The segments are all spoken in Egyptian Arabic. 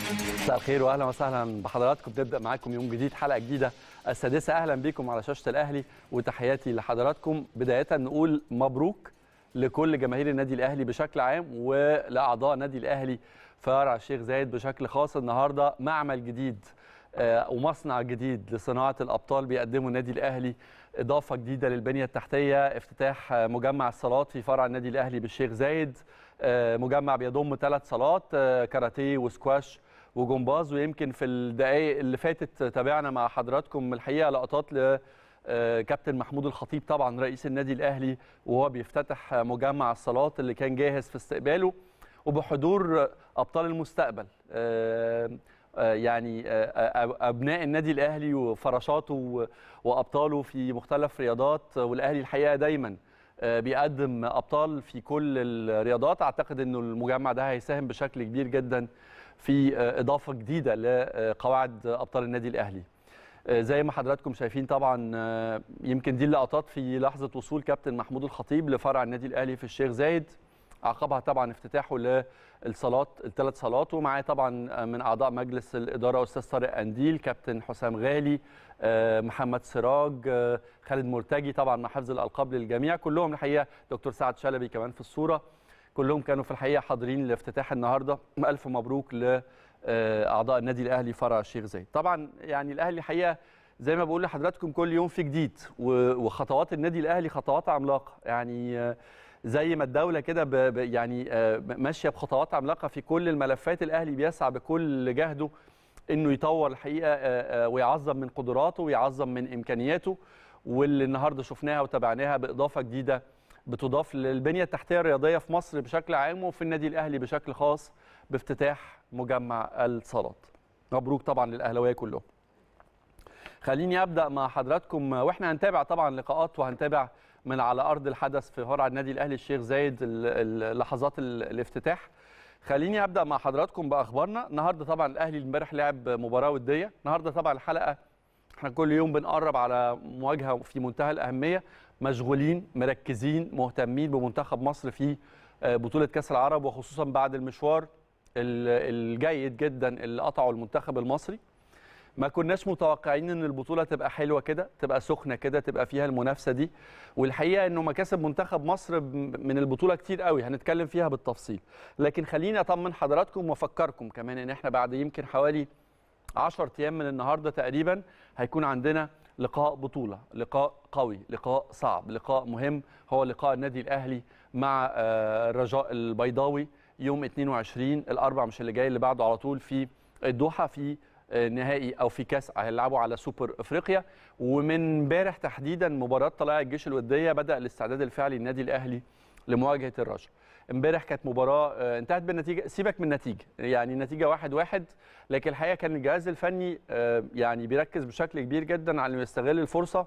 مساء الخير واهلا وسهلا بحضراتكم بنبدا معاكم يوم جديد حلقه جديده السادسه اهلا بكم على شاشه الاهلي وتحياتي لحضراتكم بدايه نقول مبروك لكل جماهير النادي الاهلي بشكل عام ولاعضاء النادي الاهلي فرع الشيخ زايد بشكل خاص النهارده معمل جديد آه، ومصنع جديد لصناعه الابطال بيقدمه النادي الاهلي اضافه جديده للبنيه التحتيه افتتاح آه، مجمع الصالات في فرع النادي الاهلي بالشيخ زايد آه، مجمع بيضم ثلاث صالات آه، كاراتيه وسكواش وجمباز ويمكن في الدقائق اللي فاتت تابعنا مع حضراتكم الحقيقه لقطات ل آه، كابتن محمود الخطيب طبعا رئيس النادي الاهلي وهو بيفتتح مجمع الصالات اللي كان جاهز في استقباله وبحضور ابطال المستقبل آه، آه، يعني آه، ابناء النادي الاهلي وفراشاته و- وابطاله في مختلف رياضات والاهلي الحقيقه دايما آه، بيقدم ابطال في كل الرياضات اعتقد انه المجمع ده هيساهم بشكل كبير جدا في آه، اضافه جديده لقواعد ابطال النادي الاهلي آه، زي ما حضراتكم شايفين طبعا آه، يمكن دي اللقطات في لحظه وصول كابتن محمود الخطيب لفرع النادي الاهلي في الشيخ زايد عقبها طبعا افتتاحه للصالات الثلاث صالات ومعاه طبعا من اعضاء مجلس الاداره استاذ طارق قنديل كابتن حسام غالي آه، محمد سراج آه، خالد مرتجي طبعا مع حفظ الالقاب للجميع كلهم الحقيقه دكتور سعد شلبي كمان في الصوره كلهم كانوا في الحقيقه حاضرين لافتتاح النهارده الف مبروك لاعضاء النادي الاهلي فرع الشيخ زايد طبعا يعني الاهلي الحقيقه زي ما بقول لحضراتكم كل يوم في جديد و- وخطوات النادي الاهلي خطوات عملاقه يعني آه، زي ما الدوله كده ب- ب- يعني آه، ماشيه بخطوات عملاقه في كل الملفات الاهلي بيسعى بكل جهده انه يطور الحقيقه آه، آه، ويعظم من قدراته ويعظم من امكانياته واللي النهارده شفناها وتابعناها باضافه جديده بتضاف للبنيه التحتيه الرياضيه في مصر بشكل عام وفي النادي الاهلي بشكل خاص بافتتاح مجمع الصالات. مبروك طبعا للاهلاويه كلهم. خليني ابدا مع حضراتكم واحنا هنتابع طبعا لقاءات وهنتابع من على ارض الحدث في فرع النادي الاهلي الشيخ زايد ال- ال- لحظات ال- الافتتاح خليني ابدا مع حضراتكم باخبارنا النهارده طبعا الاهلي امبارح لعب مباراه وديه النهارده طبعا الحلقه احنا كل يوم بنقرب على مواجهه في منتهى الاهميه مشغولين مركزين مهتمين بمنتخب مصر في آه، بطوله كاس العرب وخصوصا بعد المشوار ال- الجيد جدا اللي قطعه المنتخب المصري ما كناش متوقعين ان البطوله تبقى حلوه كده تبقى سخنه كده تبقى فيها المنافسه دي والحقيقه انه مكاسب منتخب مصر ب- من البطوله كتير قوي هنتكلم فيها بالتفصيل لكن خليني اطمن حضراتكم وافكركم كمان ان احنا بعد يمكن حوالي 10 ايام من النهارده تقريبا هيكون عندنا لقاء بطوله لقاء قوي لقاء صعب لقاء مهم هو لقاء النادي الاهلي مع آه، الرجاء البيضاوي يوم 22 الاربع مش اللي جاي اللي بعده على طول في الدوحه في آه، نهائي او في كاس هيلعبوا على سوبر افريقيا ومن امبارح تحديدا مباراه طلائع الجيش الوديه بدا الاستعداد الفعلي للنادي الاهلي لمواجهه الرجاء امبارح كانت مباراه آه، انتهت بالنتيجه سيبك من النتيجه يعني النتيجه واحد واحد لكن الحقيقه كان الجهاز الفني آه، يعني بيركز بشكل كبير جدا على انه يستغل الفرصه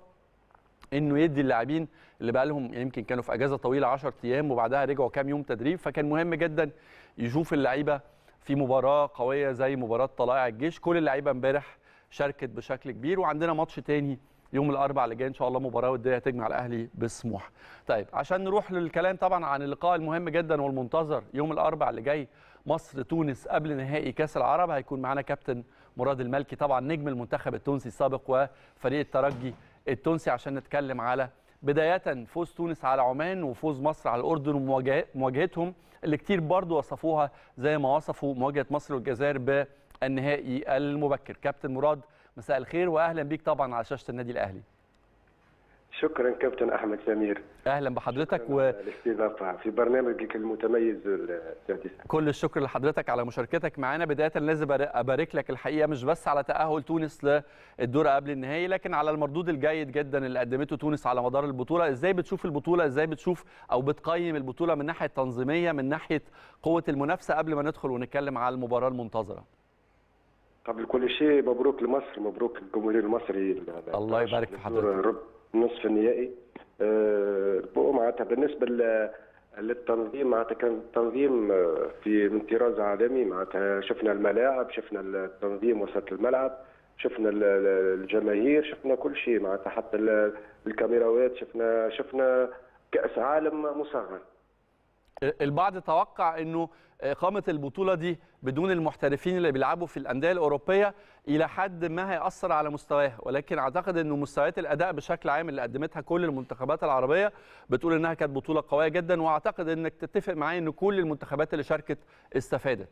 انه يدي اللاعبين اللي بقى لهم يمكن كانوا في اجازه طويله 10 ايام وبعدها رجعوا كام يوم تدريب فكان مهم جدا يشوف اللعيبه في مباراه قويه زي مباراه طلائع الجيش كل اللعيبه امبارح شاركت بشكل كبير وعندنا ماتش تاني يوم الاربعاء اللي جاي ان شاء الله مباراه وديه تجمع الاهلي بسموحه. طيب عشان نروح للكلام طبعا عن اللقاء المهم جدا والمنتظر يوم الاربعاء اللي جاي مصر تونس قبل نهائي كاس العرب هيكون معانا كابتن مراد المالكي طبعا نجم المنتخب التونسي السابق وفريق الترجي التونسي عشان نتكلم على بداية فوز تونس على عمان وفوز مصر على الأردن ومواجهتهم اللي كتير برضو وصفوها زي ما وصفوا مواجهة مصر والجزائر بالنهائي المبكر كابتن مراد مساء الخير وأهلا بيك طبعا على شاشة النادي الأهلي شكرا كابتن احمد سمير أهلا بحضرتك شكراً على الاستضافه في برنامجك المتميز السادس وكل الشكر لحضرتك على مشاركتك معنا بداية لازم أبارك لك الحقيقة مش بس على تأهل تونس للدور قبل النهائي لكن على المردود الجيد جدا اللي قدمته تونس على مدار البطولة ازاي بتشوف البطولة ازاي بتشوف او بتقيم البطولة من ناحية تنظيمية من ناحية قوة المنافسة قبل ما ندخل ونتكلم على المباراة المنتظرة قبل كل شيء مبروك لمصر مبروك للجمهور المصري الله يبارك في حضرتك. رب نصف النهائي أه معناتها بالنسبه ل- للتنظيم معناتها كان التنظيم آه، في من طراز عالمي معناتها شفنا الملاعب شفنا التنظيم وسط الملعب شفنا ال- ال- الجماهير شفنا كل شيء معناتها حتى ال- الكاميراوات شفنا شفنا كاس عالم مصغر البعض توقع انه اقامه البطوله دي بدون المحترفين اللي بيلعبوا في الانديه الاوروبيه الى حد ما هياثر على مستواها ولكن اعتقد انه مستويات الاداء بشكل عام اللي قدمتها كل المنتخبات العربيه بتقول انها كانت بطوله قويه جدا واعتقد انك تتفق معايا ان كل المنتخبات اللي شاركت استفادت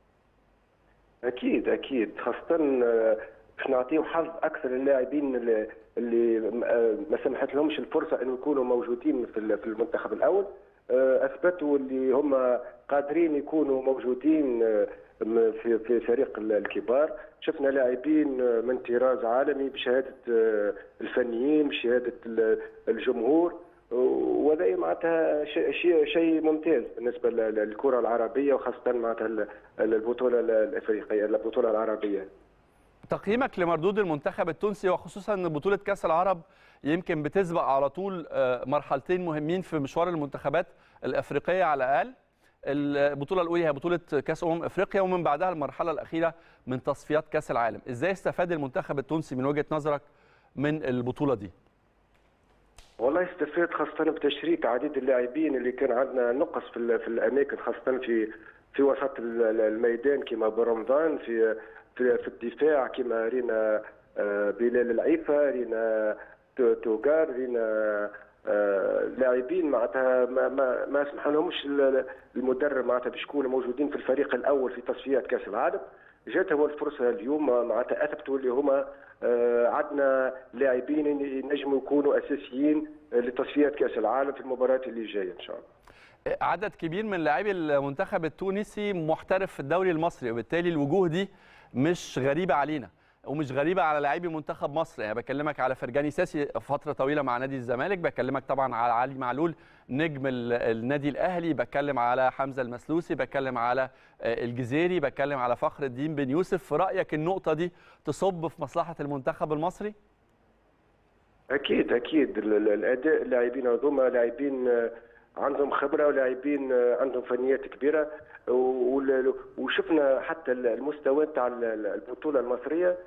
اكيد اكيد خاصه باش نعطيو حظ اكثر للاعبين اللي, اللي ما سمحت لهمش الفرصه انه يكونوا موجودين في في المنتخب الاول اثبتوا اللي هم قادرين يكونوا موجودين في في فريق الكبار شفنا لاعبين من طراز عالمي بشهاده الفنيين بشهاده الجمهور وهذا معناتها شيء شيء ممتاز بالنسبه للكره العربيه وخاصه معناتها البطوله الافريقيه البطوله العربيه تقييمك لمردود المنتخب التونسي وخصوصا ان بطوله كاس العرب يمكن بتسبق على طول مرحلتين مهمين في مشوار المنتخبات الافريقيه على الاقل البطوله الاولى هي بطوله كاس امم افريقيا ومن بعدها المرحله الاخيره من تصفيات كاس العالم ازاي استفاد المنتخب التونسي من وجهه نظرك من البطوله دي والله استفاد خاصة بتشريك عديد اللاعبين اللي كان عندنا نقص في, في الأماكن خاصة في في وسط الميدان كما برمضان في في, في الدفاع كما رينا بلال العيفة رينا توغار رينا لاعبين معناتها ما ما, ما سمح لهمش المدرب معناتها باش يكونوا موجودين في الفريق الاول في تصفيات كاس العالم جاتهم الفرصه اليوم معناتها اثبتوا اللي هما عندنا لاعبين ينجموا يكونوا اساسيين لتصفيات كاس العالم في المباريات اللي جايه ان شاء الله عدد كبير من لاعبي المنتخب التونسي محترف في الدوري المصري وبالتالي الوجوه دي مش غريبه علينا ومش غريبه على لاعبي منتخب مصر يعني بكلمك على فرجاني ساسي فتره طويله مع نادي الزمالك بكلمك طبعا على علي معلول نجم النادي الاهلي بتكلم على حمزه المسلوسي بتكلم على الجزيري بتكلم على فخر الدين بن يوسف في رايك النقطه دي تصب في مصلحه المنتخب المصري اكيد اكيد الاداء اللاعبين هذوما لاعبين عندهم خبره ولاعبين عندهم فنيات كبيره وشفنا حتى المستوى تاع البطوله المصريه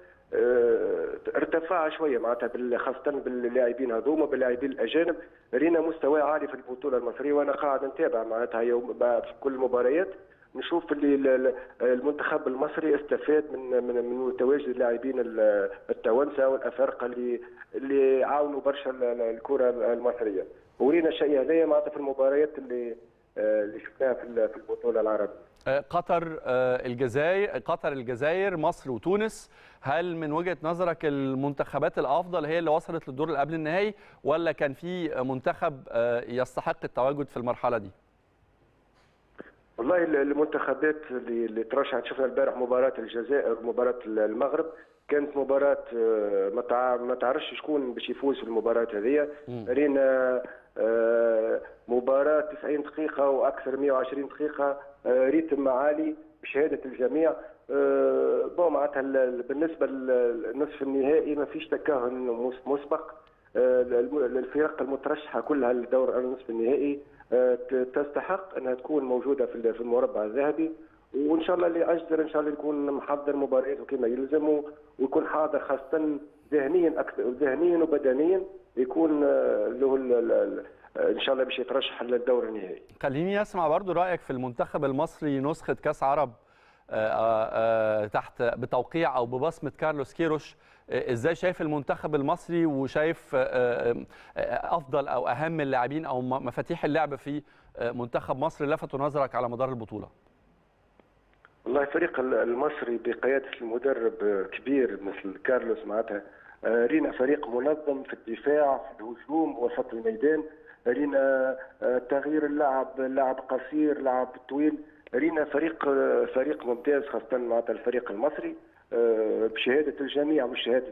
ارتفع شويه معناتها خاصه باللاعبين هذوما باللاعبين الاجانب رينا مستوى عالي في البطوله المصريه وانا قاعد نتابع معناتها يوم في كل المباريات نشوف اللي المنتخب المصري استفاد من من من تواجد اللاعبين التوانسه والافارقه اللي اللي عاونوا برشا الكره المصريه ورينا الشيء هذايا معناتها في المباريات اللي اللي شفناها في في البطوله العربيه قطر الجزائر قطر الجزائر مصر وتونس هل من وجهه نظرك المنتخبات الافضل هي اللي وصلت للدور اللي قبل النهائي ولا كان في منتخب يستحق التواجد في المرحله دي؟ والله المنتخبات اللي, اللي ترشحت شفنا البارح مباراه الجزائر ومباراه المغرب كانت مباراة ما تعرفش شكون باش يفوز في المباراة هذه رينا مباراة 90 دقيقة وأكثر 120 دقيقة ريتم عالي بشهادة الجميع بون معناتها بالنسبة للنصف النهائي ما فيش تكهن مسبق الفرق المترشحة كلها للدور النصف النهائي تستحق أنها تكون موجودة في المربع الذهبي وان شاء الله اللي اجدر ان شاء الله يكون محضر مبارياته كما يلزم ويكون حاضر خاصه ذهنيا اكثر ذهنيا وبدنيا يكون له ان شاء الله باش يترشح للدور النهائي. خليني اسمع برضو رايك في المنتخب المصري نسخه كاس عرب تحت بتوقيع او ببصمه كارلوس كيروش ازاي شايف المنتخب المصري وشايف افضل او اهم اللاعبين او مفاتيح اللعب في منتخب مصر لفتوا نظرك على مدار البطوله؟ والله الفريق المصري بقيادة المدرب كبير مثل كارلوس معناتها رينا فريق منظم في الدفاع في الهجوم وسط الميدان رينا تغيير اللعب لعب قصير لعب طويل رينا فريق فريق ممتاز خاصة معناتها الفريق المصري بشهادة الجميع وشهادة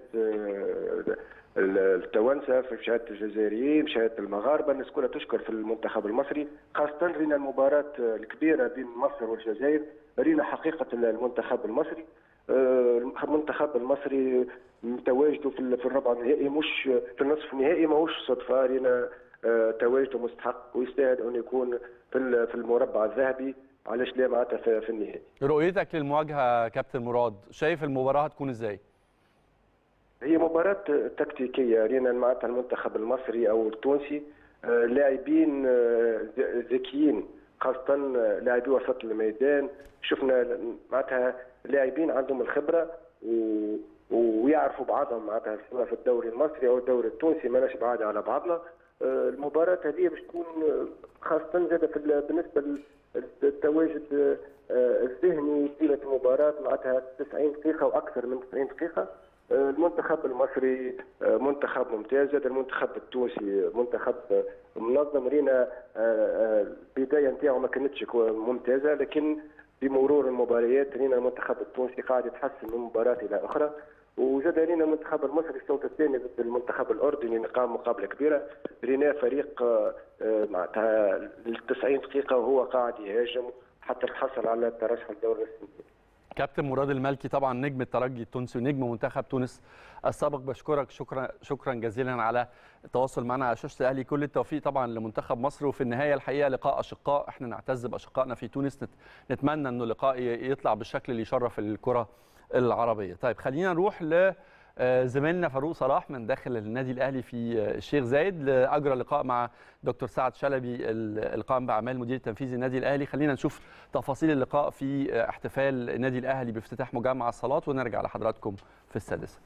التوانسه في شهاده الجزائريين بشهاده المغاربه الناس كلها تشكر في المنتخب المصري خاصه رينا المباراه الكبيره بين مصر والجزائر رينا حقيقه المنتخب المصري المنتخب المصري تواجده في الربع النهائي مش في النصف النهائي ماهوش صدفه رينا تواجده مستحق ويستاهل ان يكون في المربع الذهبي علاش لا معناتها في النهائي رؤيتك للمواجهه كابتن مراد شايف المباراه هتكون ازاي؟ هي مباراة تكتيكية رينا معناتها المنتخب المصري أو التونسي لاعبين ذكيين خاصه لاعبي وسط الميدان شفنا معناتها لاعبين عندهم الخبره و... ويعرفوا بعضهم معناتها سواء في الدوري المصري او الدوري التونسي ماناش بعاد على بعضنا المباراه هذه باش تكون خاصه زاد في بالنسبه للتواجد الذهني طيله المباراه معناتها 90 دقيقه واكثر من 90 دقيقه المنتخب المصري منتخب ممتاز هذا المنتخب التونسي منتخب منظم رينا البدايه نتاعو ما كانتش ممتازه لكن بمرور المباريات رينا المنتخب التونسي قاعد يتحسن من مباراه الى اخرى وزاد رينا المنتخب المصري الشوط الثاني ضد المنتخب الاردني قام مقابله كبيره رينا فريق معناتها ال 90 دقيقه وهو قاعد يهاجم حتى تحصل على الترشح لدوري السنين كابتن مراد المالكي طبعا نجم الترجي التونسي ونجم منتخب تونس السابق بشكرك شكرا شكرا جزيلا على التواصل معنا على شاشه الاهلي كل التوفيق طبعا لمنتخب مصر وفي النهايه الحقيقه لقاء اشقاء احنا نعتز باشقائنا في تونس نتمنى انه اللقاء يطلع بالشكل اللي يشرف الكره العربيه طيب خلينا نروح ل زميلنا فاروق صلاح من داخل النادي الاهلي في الشيخ زايد اجرى لقاء مع دكتور سعد شلبي القائم باعمال المدير التنفيذي النادي الاهلي خلينا نشوف تفاصيل اللقاء في احتفال النادي الاهلي بافتتاح مجمع الصالات ونرجع لحضراتكم في السادسه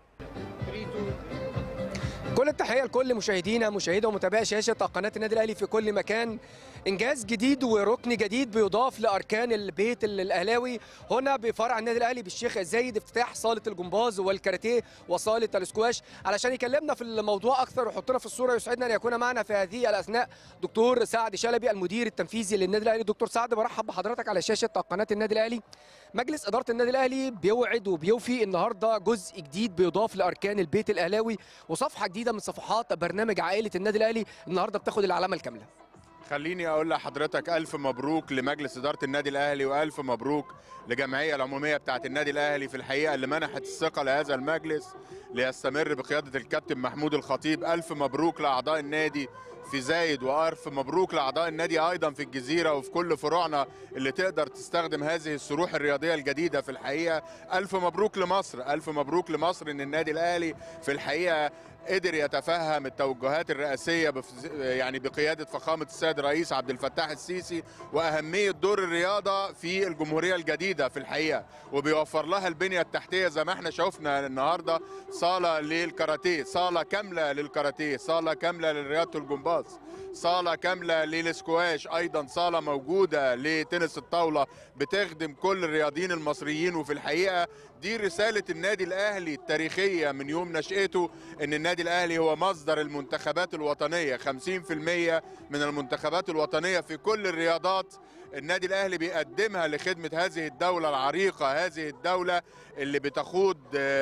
كل التحيه لكل مشاهدينا مشاهدة ومتابعي شاشه قناه النادي الاهلي في كل مكان انجاز جديد وركن جديد بيضاف لاركان البيت الاهلاوي هنا بفرع النادي الاهلي بالشيخ زايد افتتاح صاله الجمباز والكاراتيه وصاله الاسكواش علشان يكلمنا في الموضوع اكثر ويحطنا في الصوره يسعدنا ان يكون معنا في هذه الاثناء دكتور سعد شلبي المدير التنفيذي للنادي الاهلي دكتور سعد برحب بحضرتك على شاشه قناه النادي الاهلي مجلس اداره النادي الاهلي بيوعد وبيوفي النهارده جزء جديد بيضاف لاركان البيت الاهلاوي وصفحه جديده من صفحات برنامج عائله النادي الاهلي النهارده بتاخد العلامه الكامله خليني اقول لحضرتك الف مبروك لمجلس اداره النادي الاهلي والف مبروك لجمعيه العموميه بتاعه النادي الاهلي في الحقيقه اللي منحت الثقه لهذا المجلس ليستمر بقياده الكابتن محمود الخطيب الف مبروك لاعضاء النادي في زايد والف مبروك لاعضاء النادي ايضا في الجزيره وفي كل فروعنا اللي تقدر تستخدم هذه الصروح الرياضيه الجديده في الحقيقه الف مبروك لمصر الف مبروك لمصر ان النادي الاهلي في الحقيقه قدر يتفهم التوجهات الرئاسيه يعني بقياده فخامه السيد الرئيس عبد الفتاح السيسي واهميه دور الرياضه في الجمهوريه الجديده في الحقيقه وبيوفر لها البنيه التحتيه زي ما احنا شفنا النهارده صاله للكاراتيه صاله كامله للكاراتيه صاله كامله لرياضه الجمباز صالة كاملة للسكواش أيضا صالة موجودة لتنس الطاولة بتخدم كل الرياضيين المصريين وفي الحقيقة دي رسالة النادي الأهلي التاريخية من يوم نشأته أن النادي الأهلي هو مصدر المنتخبات الوطنية 50% من المنتخبات الوطنية في كل الرياضات النادي الاهلي بيقدمها لخدمه هذه الدوله العريقه هذه الدوله اللي بتخوض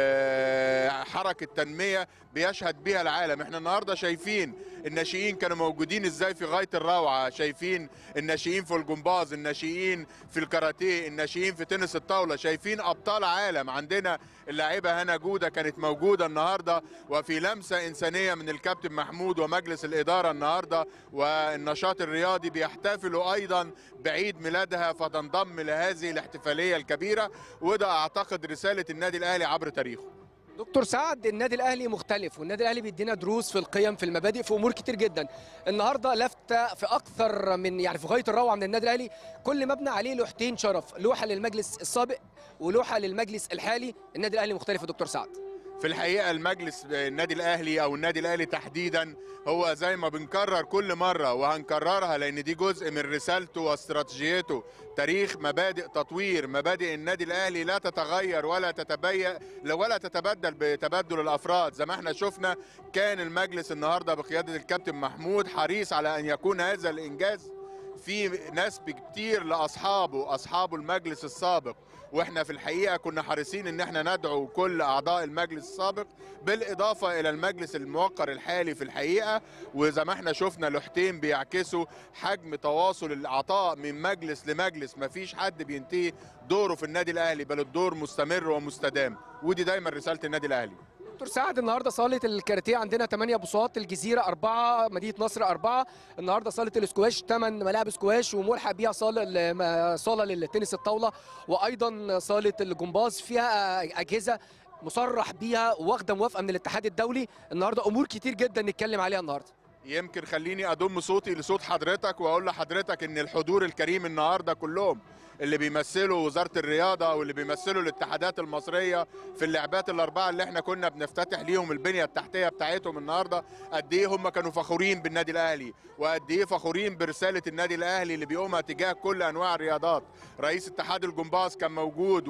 حركه تنميه بيشهد بها العالم احنا النهارده شايفين الناشئين كانوا موجودين ازاي في غايه الروعه شايفين الناشئين في الجمباز الناشئين في الكاراتيه الناشئين في تنس الطاوله شايفين ابطال عالم عندنا اللاعبه هنا جوده كانت موجوده النهارده وفي لمسه انسانيه من الكابتن محمود ومجلس الاداره النهارده والنشاط الرياضي بيحتفلوا ايضا بعيد ميلادها فتنضم لهذه الاحتفاليه الكبيره وده اعتقد رساله النادي الاهلي عبر تاريخه دكتور سعد النادي الاهلي مختلف والنادي الاهلي بيدينا دروس في القيم في المبادئ في امور كتير جدا النهارده لفته في اكثر من يعني في غايه الروعه من النادي الاهلي كل مبنى عليه لوحتين شرف لوحه للمجلس السابق ولوحه للمجلس الحالي النادي الاهلي مختلف يا دكتور سعد في الحقيقه المجلس النادي الاهلي او النادي الاهلي تحديدا هو زي ما بنكرر كل مره وهنكررها لان دي جزء من رسالته واستراتيجيته تاريخ مبادئ تطوير مبادئ النادي الاهلي لا تتغير ولا تتبين ولا تتبدل بتبدل الافراد زي ما احنا شفنا كان المجلس النهارده بقياده الكابتن محمود حريص على ان يكون هذا الانجاز في نسب كتير لاصحابه اصحابه المجلس السابق واحنا في الحقيقه كنا حريصين ان احنا ندعو كل اعضاء المجلس السابق بالاضافه الى المجلس الموقر الحالي في الحقيقه وزي ما احنا شفنا لوحتين بيعكسوا حجم تواصل العطاء من مجلس لمجلس مفيش حد بينتهي دوره في النادي الاهلي بل الدور مستمر ومستدام ودي دايما رساله النادي الاهلي دكتور سعد النهارده صاله الكاراتيه عندنا 8 بساط الجزيره 4 مدينه نصر 4 النهارده صاله الاسكواش 8 ملاعب اسكواش وملحق بيها صاله صاله للتنس الطاوله وايضا صاله الجمباز فيها اجهزه مصرح بيها واخده موافقه من الاتحاد الدولي النهارده امور كتير جدا نتكلم عليها النهارده يمكن خليني اضم صوتي لصوت حضرتك واقول لحضرتك ان الحضور الكريم النهارده كلهم اللي بيمثلوا وزاره الرياضه واللي بيمثلوا الاتحادات المصريه في اللعبات الاربعه اللي احنا كنا بنفتتح ليهم البنيه التحتيه بتاعتهم النهارده قد ايه هم كانوا فخورين بالنادي الاهلي وقد ايه فخورين برساله النادي الاهلي اللي بيقومها تجاه كل انواع الرياضات رئيس اتحاد الجمباز كان موجود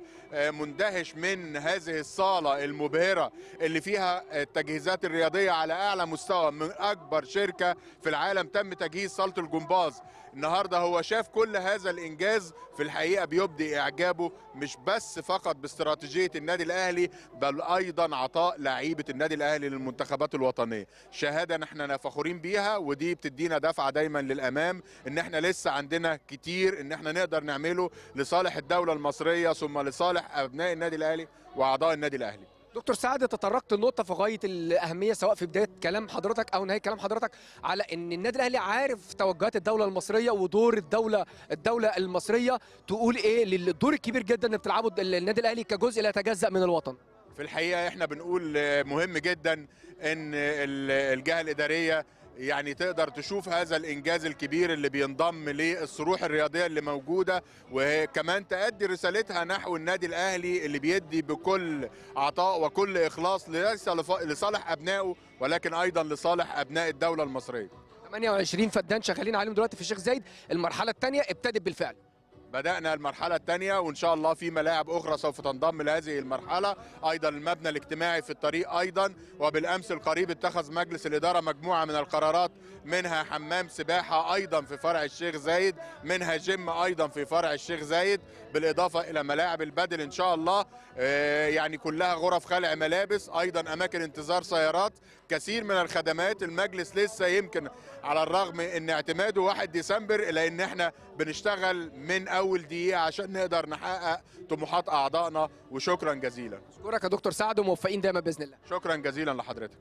ومندهش من هذه الصاله المبهره اللي فيها التجهيزات الرياضيه على اعلى مستوى من اكبر شركه في العالم تم تجهيز صاله الجمباز النهارده هو شاف كل هذا الانجاز في الحقيقه بيبدي اعجابه مش بس فقط باستراتيجيه النادي الاهلي بل ايضا عطاء لعيبه النادي الاهلي للمنتخبات الوطنيه شهاده نحن فخورين بيها ودي بتدينا دفعه دايما للامام ان احنا لسه عندنا كتير ان احنا نقدر نعمله لصالح الدوله المصريه ثم لصالح ابناء النادي الاهلي واعضاء النادي الاهلي دكتور سعد تطرقت النقطة في غاية الأهمية سواء في بداية كلام حضرتك أو نهاية كلام حضرتك على إن النادي الأهلي عارف توجهات الدولة المصرية ودور الدولة الدولة المصرية تقول إيه للدور الكبير جدا اللي بتلعبه النادي الأهلي كجزء لا يتجزأ من الوطن. في الحقيقه احنا بنقول مهم جدا ان الجهه الاداريه يعني تقدر تشوف هذا الانجاز الكبير اللي بينضم للصروح الرياضيه اللي موجوده وكمان تأدي رسالتها نحو النادي الاهلي اللي بيدي بكل عطاء وكل اخلاص ليس لصالح ابنائه ولكن ايضا لصالح ابناء الدوله المصريه 28 فدان شغالين عليهم دلوقتي في الشيخ زايد المرحله الثانيه ابتدت بالفعل بدأنا المرحلة الثانية وإن شاء الله في ملاعب أخرى سوف تنضم لهذه المرحلة أيضا المبنى الاجتماعي في الطريق أيضا وبالأمس القريب اتخذ مجلس الإدارة مجموعة من القرارات منها حمام سباحة أيضا في فرع الشيخ زايد منها جيم أيضا في فرع الشيخ زايد بالإضافة إلى ملاعب البدل إن شاء الله يعني كلها غرف خلع ملابس أيضا أماكن انتظار سيارات كثير من الخدمات المجلس لسه يمكن على الرغم ان اعتماده 1 ديسمبر الا ان احنا بنشتغل من اول دقيقه عشان نقدر نحقق طموحات اعضائنا وشكرا جزيلا اشكرك يا دكتور سعد وموفقين دايما باذن الله شكرا جزيلا لحضرتك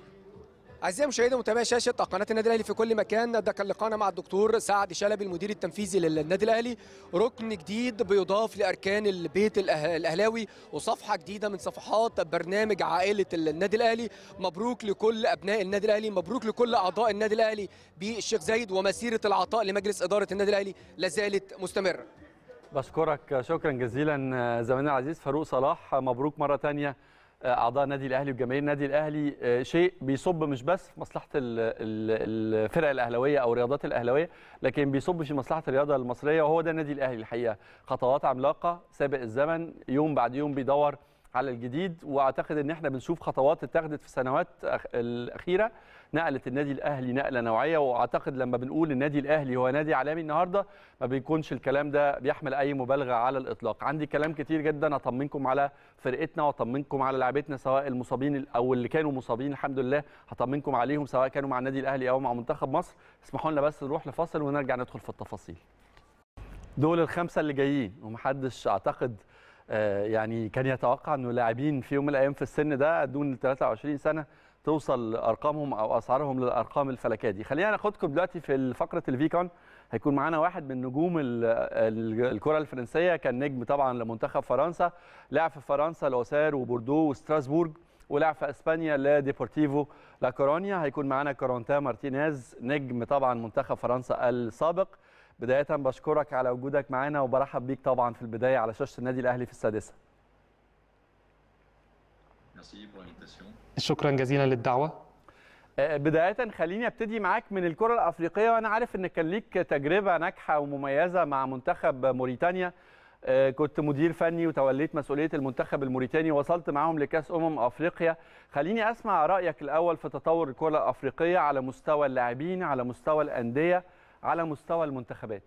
اعزائي المشاهدين ومتابعي شاشه قناه النادي الاهلي في كل مكان ده كان لقاءنا مع الدكتور سعد شلبي المدير التنفيذي للنادي الاهلي ركن جديد بيضاف لاركان البيت الاهلاوي وصفحه جديده من صفحات برنامج عائله النادي الاهلي مبروك لكل ابناء النادي الاهلي مبروك لكل اعضاء النادي الاهلي بالشيخ زايد ومسيره العطاء لمجلس اداره النادي الاهلي لا زالت مستمره بشكرك شكرا جزيلا زميلنا العزيز فاروق صلاح مبروك مره ثانيه اعضاء النادي الاهلي وجماهير النادي الاهلي شيء بيصب مش بس في مصلحه الفرق الاهلاويه او الرياضات الاهلاويه لكن بيصب في مصلحه الرياضه المصريه وهو ده النادي الاهلي الحقيقه خطوات عملاقه سابق الزمن يوم بعد يوم بيدور على الجديد واعتقد ان احنا بنشوف خطوات اتخذت في السنوات الاخيره نقلت النادي الاهلي نقله نوعيه واعتقد لما بنقول النادي الاهلي هو نادي عالمي النهارده ما بيكونش الكلام ده بيحمل اي مبالغه على الاطلاق عندي كلام كتير جدا اطمنكم على فرقتنا واطمنكم على لاعبتنا سواء المصابين او اللي كانوا مصابين الحمد لله هطمنكم عليهم سواء كانوا مع النادي الاهلي او مع منتخب مصر اسمحوا لنا بس نروح لفاصل ونرجع ندخل في التفاصيل دول الخمسه اللي جايين ومحدش اعتقد يعني كان يتوقع انه لاعبين في يوم من الايام في السن ده دون 23 سنه توصل ارقامهم او اسعارهم للارقام الفلكيه دي خلينا ناخدكم دلوقتي في فقره الفيكون هيكون معانا واحد من نجوم الكره الفرنسيه كان نجم طبعا لمنتخب فرنسا لعب في فرنسا لوسير وبوردو وستراسبورغ ولعب في اسبانيا لديبورتيفو لا كورونيا هيكون معانا كورونتا مارتينيز نجم طبعا منتخب فرنسا السابق بدايه بشكرك على وجودك معانا وبرحب بيك طبعا في البدايه على شاشه النادي الاهلي في السادسه شكرا جزيلا للدعوه بدايه خليني ابتدي معاك من الكره الافريقيه وانا عارف ان كان ليك تجربه ناجحه ومميزه مع منتخب موريتانيا كنت مدير فني وتوليت مسؤوليه المنتخب الموريتاني وصلت معاهم لكاس امم افريقيا خليني اسمع رايك الاول في تطور الكره الافريقيه على مستوى اللاعبين على مستوى الانديه على مستوى المنتخبات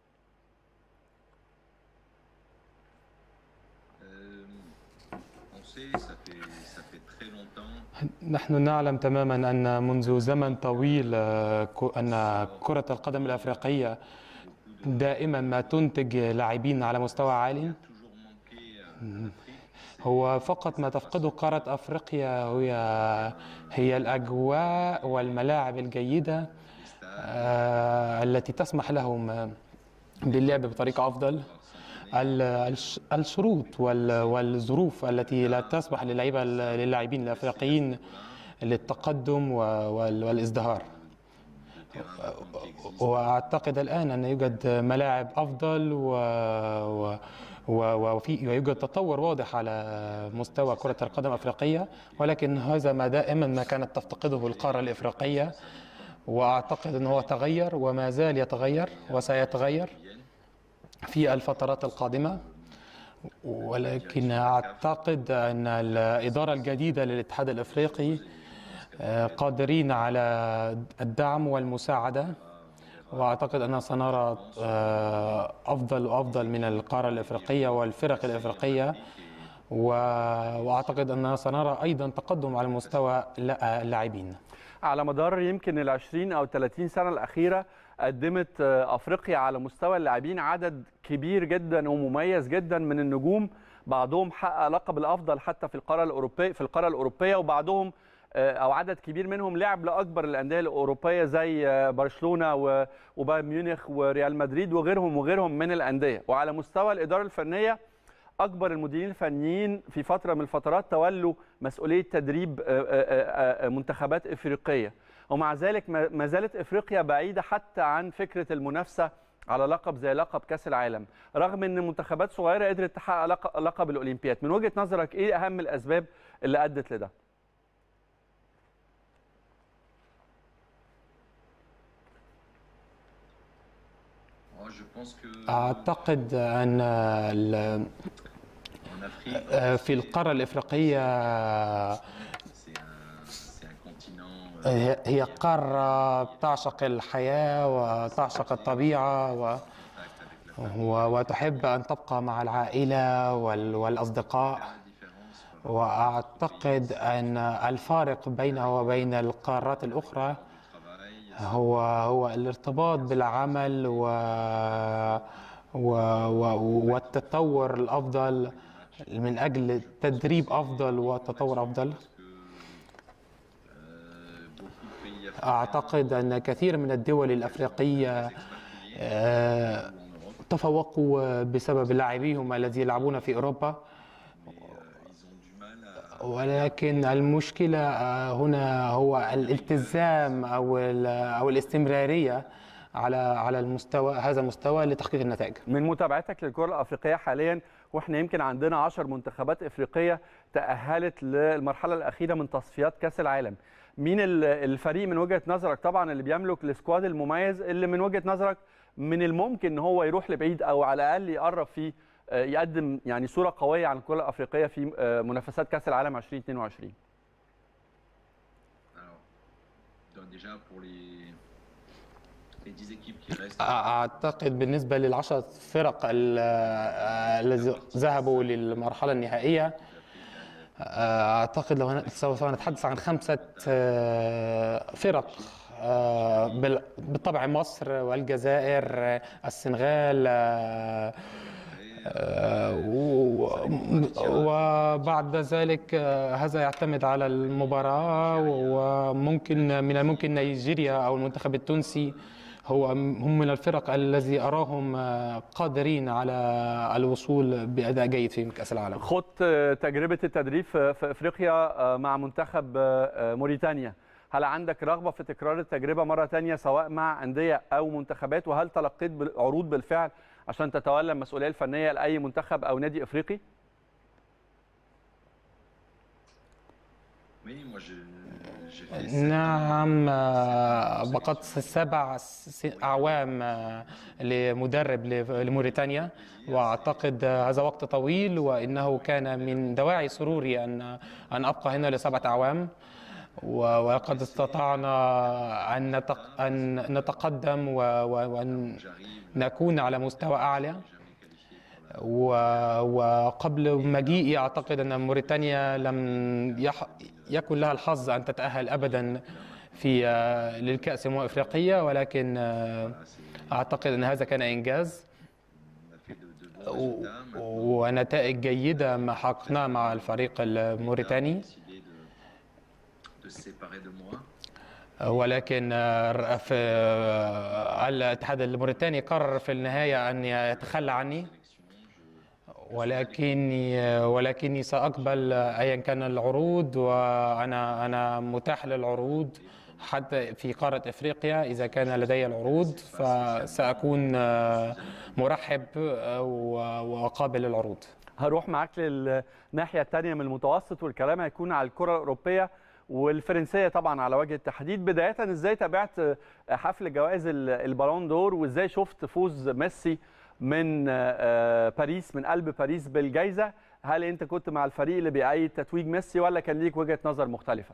نحن نعلم تماما أن منذ زمن طويل أن كرة القدم الأفريقية دائما ما تنتج لاعبين على مستوى عالي هو فقط ما تفقده قارة أفريقيا هي هي الأجواء والملاعب الجيدة التي تسمح لهم باللعب بطريقة أفضل الشروط والظروف التي لا تسمح للعيبة للاعبين الأفريقيين للتقدم و- وال- والازدهار واعتقد الان ان يوجد ملاعب افضل و... و... و- وفي ويوجد تطور واضح على مستوى كرة القدم الأفريقية ولكن هذا ما دائما ما كانت تفتقده القارة الإفريقية وأعتقد أنه هو تغير وما زال يتغير وسيتغير في الفترات القادمة ولكن أعتقد أن الإدارة الجديدة للاتحاد الإفريقي آه، قادرين على الدعم والمساعدة واعتقد اننا سنرى آه، افضل وافضل من القاره الافريقيه والفرق الافريقيه و- واعتقد اننا سنرى ايضا تقدم على مستوى لا- اللاعبين على مدار يمكن ال 20 او 30 سنه الاخيره قدمت آه، افريقيا على مستوى اللاعبين عدد كبير جدا ومميز جدا من النجوم بعضهم حقق لقب الافضل حتى في القاره الاوروبيه في القاره الاوروبيه وبعضهم آه، او عدد كبير منهم لعب لاكبر الانديه الاوروبيه زي آه، برشلونه و- وبايرن ميونخ وريال مدريد وغيرهم وغيرهم من الانديه وعلى مستوى الاداره الفنيه اكبر المديرين الفنيين في فتره من الفترات تولوا مسؤوليه تدريب آه، آه، آه، منتخبات افريقيه ومع ذلك ما ما زالت افريقيا بعيده حتى عن فكره المنافسه على لقب زي لقب كاس العالم رغم ان منتخبات صغيره قدرت تحقق لق- لقب الاولمبياد من وجهه نظرك ايه اهم الاسباب اللي ادت لده Moi, je pense que اعتقد ان ال- en Afrique, آه، في القاره الافريقيه c'est un, c'est un continent. euh, هي هي قاره تعشق الحياه وتعشق الطبيعه و و- وتحب ان تبقى مع العائله وال- والاصدقاء différence واعتقد ان الفارق بينه وبين القارات الاخرى travail, هو هو الارتباط بالعمل و و و والتطور الافضل من اجل تدريب افضل وتطور افضل beaucoup de pays africains اعتقد ان كثير من الدول الافريقيه آه، تفوقوا بسبب لاعبيهم الذين يلعبون في اوروبا ils ont du mal à ولكن المشكلة آه، هنا هو الالتزام أو ال- أو الاستمرارية على على المستوى هذا المستوى لتحقيق النتائج. من متابعتك للكره الافريقيه حاليا واحنا يمكن عندنا 10 منتخبات افريقيه تاهلت للمرحله الاخيره من تصفيات كاس العالم مين ال- الفريق من وجهه نظرك طبعا اللي بيملك السكواد المميز اللي من وجهه نظرك من الممكن ان هو يروح لبعيد او على الاقل يقرب فيه آه، يقدم يعني صوره قويه عن الكره الافريقيه في آه، منافسات كاس العالم 2022 Alors, donc déjà pour les, les 10 équipes qui restent, أعتقد بالنسبة للعشر فرق ال- آه، الذي ذهبوا للمرحلة النهائية آه، أعتقد لو هن- سوف نتحدث عن خمسة آه، فرق آه، بال- بالطبع مصر والجزائر آه، السنغال آه، آه، و- وبعد ذلك آه، هذا يعتمد على المباراة وممكن من الممكن نيجيريا أو المنتخب التونسي هو هم من الفرق الذي أراهم آه، قادرين على الوصول بأداء جيد في كأس العالم خدت آه، تجربه التدريب في في افريقيا آه، مع منتخب آه، آه، موريتانيا هل عندك رغبه في تكرار التجربه مره تانية سواء مع انديه او منتخبات وهل تلقيت بال- عروض بالفعل عشان تتولى المسؤوليه الفنيه لاي منتخب او نادي افريقي oui, moi je, j'ai fait sept ans. نعم آه، بقت سبع س- أعوام آه، لمدرب لف- لموريتانيا وأعتقد آه، هذا وقت طويل وإنه كان من دواعي سروري أن أن أبقى هنا لسبعة أعوام و- ولقد استطعنا أن نتق- أن نتقدم و- و- وأن نكون على مستوى أعلى و- وقبل مجيئي أعتقد أن موريتانيا لم يح يكن لها الحظ أن تتأهل أبدا في آه، للكأس الأمم الأفريقية ولكن آه، أعتقد أن هذا كان إنجاز On a fait de, de bons و- résultats. Maintenant, ونتائج جيدة ما حققناها مع الفريق الموريتاني on a décidé de, de se séparer de moi. ولكن آه، في آه، الاتحاد الموريتاني قرر في النهاية أن يتخلى عني ولكني ولكني سأقبل أيا كان العروض وأنا أنا متاح للعروض حتى في قارة إفريقيا إذا كان لدي العروض فسأكون مرحب وقابل للعروض هروح معاك للناحيه الثانيه من المتوسط والكلام هيكون على الكره الاوروبيه والفرنسيه طبعا على وجه التحديد بدايه ازاي تابعت حفل جوائز البالون دور وازاي شفت فوز ميسي من باريس من قلب باريس بالجائزه هل انت كنت مع الفريق اللي بيأيد تتويج ميسي ولا كان ليك وجهه نظر مختلفه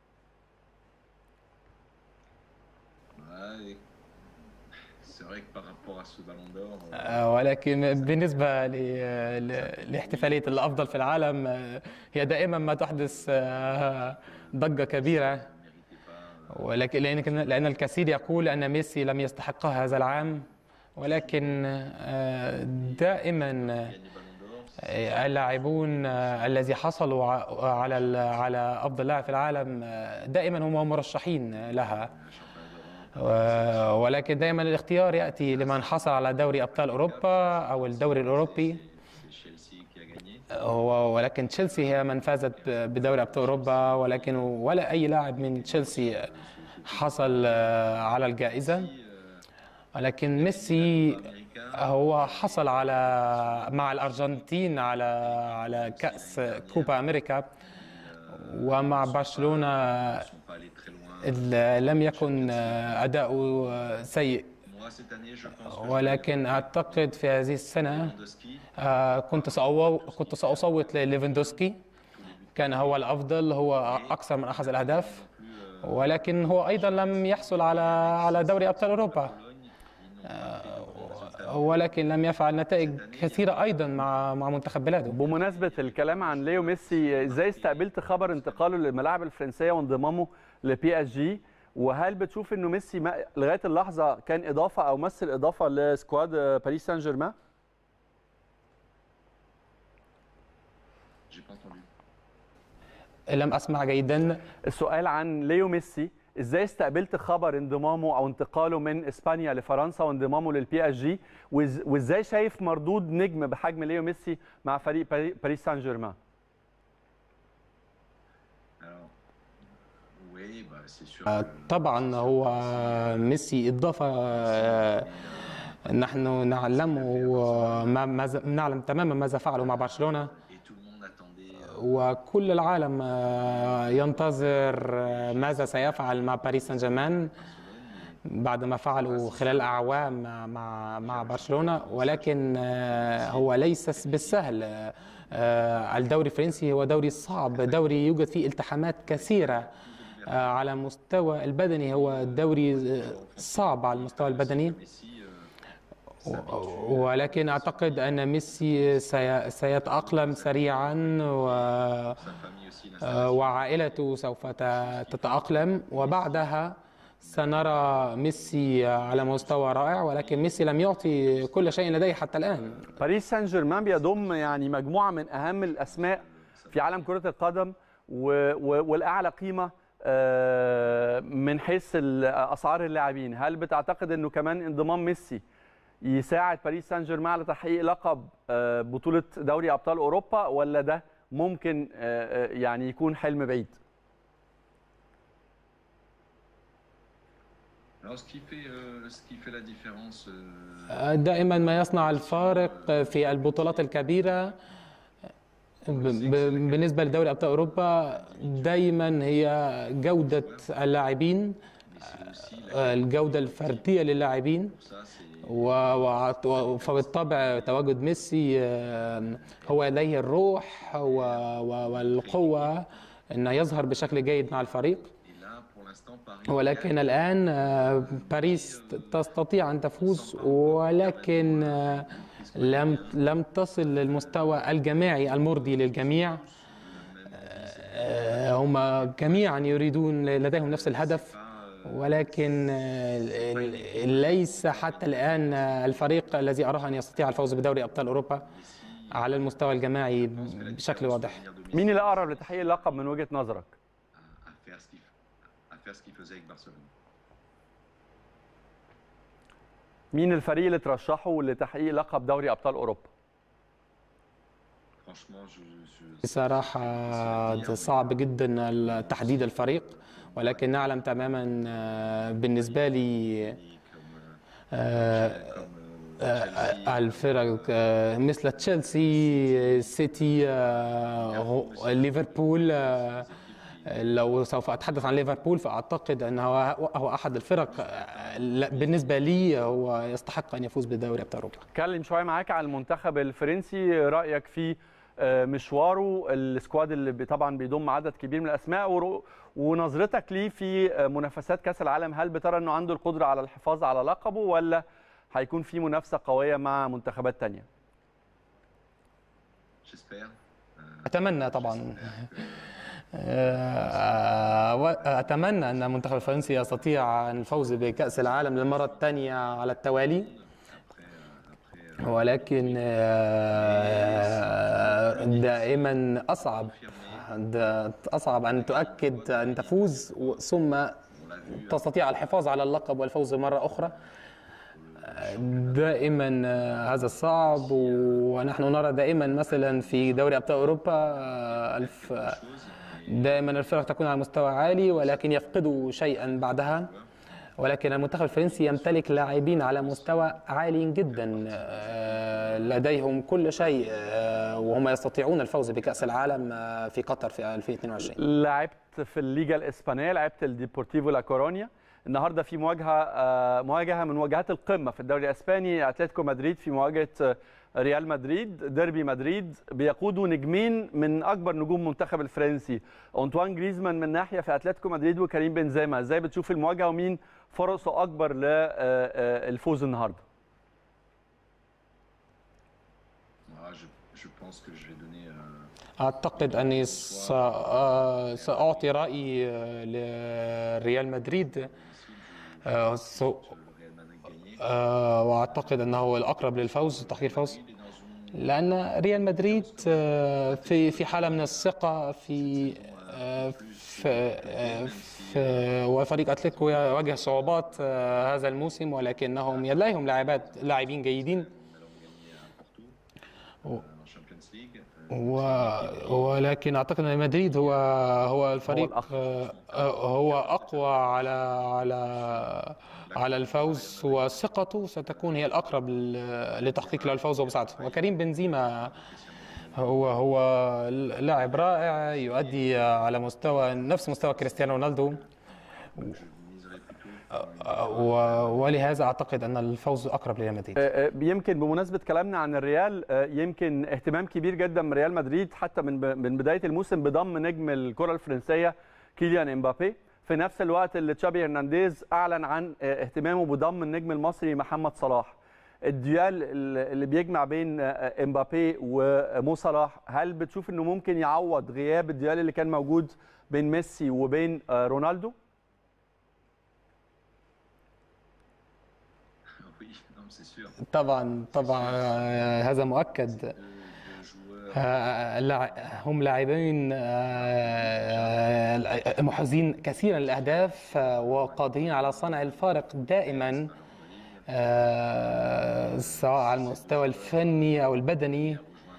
Ouais, C'est vrai que par rapport à ce ballon d'or, euh, آه، ولكن بالنسبة ل- ل- لاحتفالية الأفضل في العالم آه، هي دائما ما تحدث آه، ضجة كبيرة il méritait pas. ولكن لأن لأن الكثير يقول أن ميسي لم يستحقها هذا العام ولكن آه، دائما آه، Gagner ballon d'or, اللاعبون آه، الذي حصلوا ع- على ال- على أفضل لاعب في العالم آه، دائما هم مرشحين لها و- ولكن دائما الاختيار يأتي لمن حصل على دوري أبطال أوروبا أو الدوري الأوروبي c'est Chelsea qui a gagné. هو ولكن تشيلسي هي من فازت بدوري ابطال اوروبا ولكن ولا اي لاعب من تشيلسي حصل آه، على الجائزه ولكن ميسي هو حصل على مع الارجنتين على على كاس كوبا امريكا ومع برشلونه Ils sont pas allés très loin. ال- لم يكن آه، اداؤه سيء Moi, cette année, je pense que ولكن اعتقد في هذه السنه Lewandowski, آه، كنت سأو... كنت سأصوت لليفاندوسكي كان هو الأفضل هو أكثر من أخذ الأهداف ولكن هو أيضا لم يحصل على على دوري أبطال أوروبا آه، ولكن لم يفعل نتائج كثيرة أيضا مع مع منتخب بلاده بمناسبه الكلام عن ليو ميسي ازاي استقبلت خبر انتقاله للملاعب الفرنسيه وانضمامه لبي اس جي وهل بتشوف انه ميسي ما- لغايه اللحظه كان اضافه او مثل اضافه لسكواد باريس سان جيرمان j'ai pas entendu. لم أسمع جيدا السؤال عن ليو ميسي ازاي استقبلت خبر انضمامه او انتقاله من اسبانيا لفرنسا وانضمامه للبي اس جي وإز- وازاي شايف مردود نجم بحجم ليو ميسي مع فريق باري- باريس سان جيرمان Alors, oui, bah, c'est sûr. آه، que- طبعا هو ميسي إضافة آه، نحن نعلمه ما ماذا- نعلم تماما ماذا فعلوا مع برشلونة Et tout le monde attendait. euh, وكل العالم آه، ينتظر آه، ماذا سيفعل مع باريس سان جيرمان بعد ما فعلوا خلال أعوام مع مع مع برشلونة ولكن آه، هو ليس بالسهل آه، الدوري الفرنسي هو دوري صعب دوري يوجد فيه التحامات كثيرة آه، على مستوى البدني هو دوري آه، صعب على المستوى البدني Messi, euh, ولكن أعتقد أن ميسي سي- سيتأقلم سريعا و sa famille aussi, l'installation. آه، وعائلته سوف ت- تتأقلم وبعدها سنرى ميسي على مستوى رائع ولكن ميسي لم يعطي كل شيء لديه حتى الآن باريس سان جيرمان بيضم يعني مجموعه من اهم الاسماء في عالم كره القدم و... و... والاعلى قيمه آه، من حيث ال- اسعار اللاعبين هل بتعتقد انه كمان انضمام ميسي يساعد باريس سان جيرمان على تحقيق لقب آه، بطوله دوري ابطال اوروبا ولا ده ممكن آه، آه، يعني يكون حلم بعيد Alors, ce qui fait, euh, ce qui fait la différence, euh, دائما ما يصنع الفارق في البطولات الكبيرة ب- ب- بالنسبة لدوري أبطال أوروبا دائما هي جودة اللاعبين الجودة الفردية للاعبين ça, c'est و... و... فبالطبع تواجد ميسي آه، هو لديه الروح و... و... والقوة أنه يظهر بشكل جيد مع الفريق et là, pour l'instant, Paris. ولكن الآن آه، باريس تستطيع أن تفوز ولكن آه، لم لم تصل للمستوى الجماعي المرضي للجميع آه، هم جميعا يريدون لديهم نفس الهدف ولكن آه، ليس حتى الآن آه، الفريق الذي أراه أن يستطيع الفوز بدوري أبطال أوروبا على المستوى الجماعي بشكل واضح مين اللي اقرب لتحقيق اللقب من وجهه نظرك à, à faire ce qu'il à faire ce qu'il faisait avec Barcelone. مين الفريق اللي ترشحه لتحقيق لقب دوري ابطال اوروبا franchement, je, je- بصراحة ده صعب جدا تحديد الفريق ولكن نعلم تماما آه، بالنسبة لي آه، آه، الفرق آه، مثل تشيلسي سيتي آه، هو- ليفربول آه، لو سوف أتحدث عن ليفربول فأعتقد أنه هو هو أحد الفرق آه، لا، بالنسبة لي هو يستحق أن يفوز بدوري أبطال أوروبا اتكلم شويه معاك عن المنتخب الفرنسي رايك في آه، مشواره السكواد اللي بي- طبعا بيضم عدد كبير من الاسماء ورو- ونظرتك ليه في آه، منافسات كاس العالم هل بترى انه عنده القدره على الحفاظ على لقبه ولا هيكون في منافسه قويه مع منتخبات تانية j'espère. Euh, أتمنى طبعا آه، و- أتمنى أن المنتخب الفرنسي يستطيع الفوز بكأس العالم للمرة الثانية على التوالي ولكن آه، دائما أصعب د- أصعب أن تؤكد أن تفوز و- ثم تستطيع الحفاظ على اللقب والفوز مرة أخرى دائما آه، هذا صعب ونحن نرى دائما مثلا في دوري ابطال اوروبا آه، الف آه، دائما الفرق تكون على مستوى عالي ولكن يفقدوا شيئا بعدها ولكن المنتخب الفرنسي يمتلك لاعبين على مستوى عالي جدا آه، لديهم كل شيء آه، وهم يستطيعون الفوز بكأس العالم آه، في قطر في 2022 لعبت في الليجا الاسبانيه لعبت الديبورتيفو لا كورونيا النهارده في مواجهه آه، مواجهه من مواجهات القمه في الدوري الاسباني اتلتيكو مدريد في مواجهه آه، ريال مدريد ديربي مدريد بيقودوا نجمين من اكبر نجوم المنتخب الفرنسي انطوان جريزمان من ناحيه في اتلتيكو مدريد وكريم بنزيما ازاي بتشوف المواجهه ومين فرصه اكبر للفوز النهارده moi, je, je pense que je vais donner. euh, أعتقد أني س- آه، سأعطي رأيي آه، لريال مدريد آه، سو- le Real Madrid gagner. آه، واعتقد انه هو الاقرب للفوز تحقيق الفوز لان ريال مدريد آه، في في حاله من الثقه في آه، في آه، في وفريق اتلتيكو يواجه صعوبات آه، هذا الموسم ولكنهم لديهم لاعبات لاعبين جيدين en Champions League. Euh, و... ولكن اعتقد ان مدريد هو هو الفريق الأقرب. آه، آه، هو اقوى على على على الفوز وثقته ستكون هي الاقرب ل- لتحقيق له الفوز ومساعدته وكريم بنزيما هو هو لاعب رائع يؤدي على مستوى نفس مستوى كريستيانو رونالدو و- ولهذا اعتقد ان الفوز اقرب لريال مدريد آه، آه، يمكن بمناسبه كلامنا عن الريال آه، يمكن اهتمام كبير جدا من ريال مدريد حتى من ب- من بدايه الموسم بضم نجم الكره الفرنسيه كيليان امبابي في نفس الوقت اللي تشابي هرنانديز اعلن عن آه، اهتمامه بضم النجم المصري محمد صلاح الديال اللي اللي بيجمع بين آه، امبابي ومو صلاح هل بتشوف انه ممكن يعوض غياب الديال اللي كان موجود بين ميسي وبين آه، رونالدو oui, non, mais c'est sûr. طبعا طبعا آه، هذا مؤكد Deux, deux joueurs. آه، لاع- هم لاعبين آه، محرزين كثيرا الاهداف آه، وقادرين على صنع الفارق دائما آه، سواء على المستوى الفني او البدني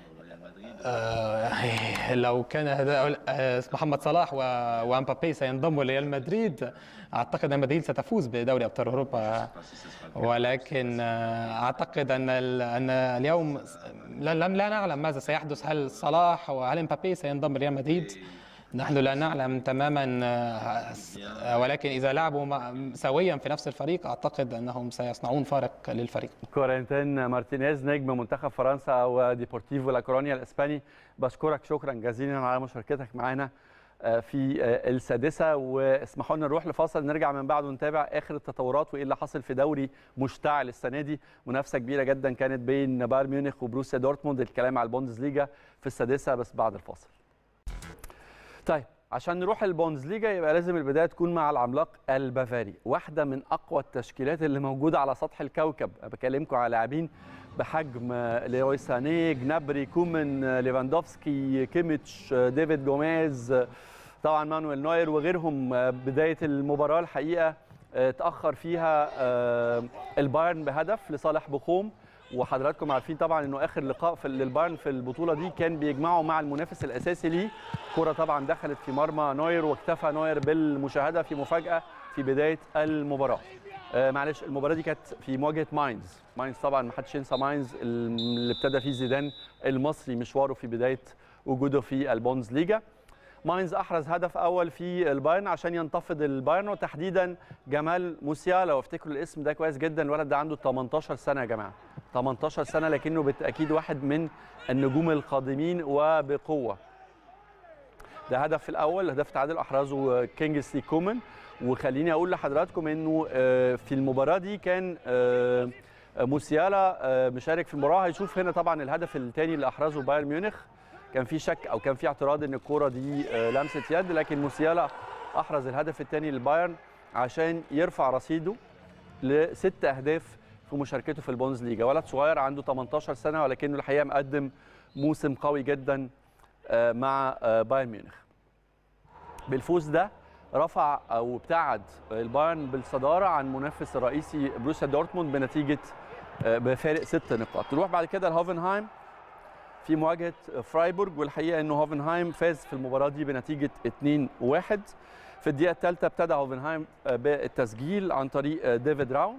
آه، لو كان هذا آه، محمد صلاح و- وامبابي سينضموا لريال مدريد اعتقد ان مدريد ستفوز بدوري ابطال اوروبا ولكن آه، اعتقد ان ال- ان اليوم لا- لم لا نعلم ماذا سيحدث هل صلاح وهل امبابي سينضم لريال مدريد نحن لا نعلم تماما آه، ولكن اذا لعبوا مع- سويا في نفس الفريق اعتقد انهم سيصنعون فارق للفريق كورنتين مارتينيز نجم منتخب فرنسا وديبورتيفو لا كورونيا الاسباني بشكرك شكرا جزيلا على مشاركتك معنا آه، في آه، السادسه واسمحوا لنا نروح لفاصل نرجع من بعده ونتابع اخر التطورات وايه اللي حصل في دوري مشتعل السنه دي منافسه كبيره جدا كانت بين بايرن ميونخ وبروسيا دورتموند الكلام على البوندسليجا في السادسه بس بعد الفاصل طيب عشان نروح البوندسليجا يبقى لازم البدايه تكون مع العملاق البافاري واحده من اقوى التشكيلات اللي موجوده على سطح الكوكب أنا بكلمكم على لاعبين بحجم ليروي ساني جنابري كومن ليفاندوفسكي كيميتش ديفيد جوميز طبعا مانويل نوير وغيرهم بدايه المباراه الحقيقه تاخر فيها البايرن بهدف لصالح بخوم وحضراتكم عارفين طبعا انه اخر لقاء في للبايرن في البطوله دي كان بيجمعه مع المنافس الاساسي ليه كره طبعا دخلت في مرمى نوير واكتفى نوير بالمشاهده في مفاجاه في بدايه المباراه آه معلش المباراه دي كانت في مواجهه ماينز ماينز طبعا ما حدش ينسى ماينز اللي ابتدى فيه زيدان المصري مشواره في بدايه وجوده في البونز ليجا ماينز احرز هدف اول في البايرن عشان ينتفض البايرن وتحديدا جمال موسيالا وافتكروا الاسم ده كويس جدا الولد ده عنده 18 سنه يا جماعه 18 سنه لكنه بالتاكيد واحد من النجوم القادمين وبقوه ده هدف الاول هدف تعادل احرزه كينجسلي كومان وخليني اقول لحضراتكم انه في المباراه دي كان موسيالا مشارك في المباراه هيشوف هنا طبعا الهدف الثاني اللي احرزه بايرن ميونخ كان في شك او كان في اعتراض ان الكوره دي لمسه يد لكن موسيالا احرز الهدف الثاني للبايرن عشان يرفع رصيده لست اهداف في مشاركته في البونز ليجا ولد صغير عنده 18 سنه ولكنه الحقيقه مقدم موسم قوي جدا مع بايرن ميونخ بالفوز ده رفع او ابتعد البايرن بالصداره عن منافس الرئيسي بروسيا دورتموند بنتيجه بفارق ست نقاط نروح بعد كده لهوفنهايم في مواجهه فرايبورج والحقيقه انه هوفنهايم فاز في المباراه دي بنتيجه 2-1 في الدقيقه الثالثه ابتدى هوفنهايم بالتسجيل عن طريق ديفيد راون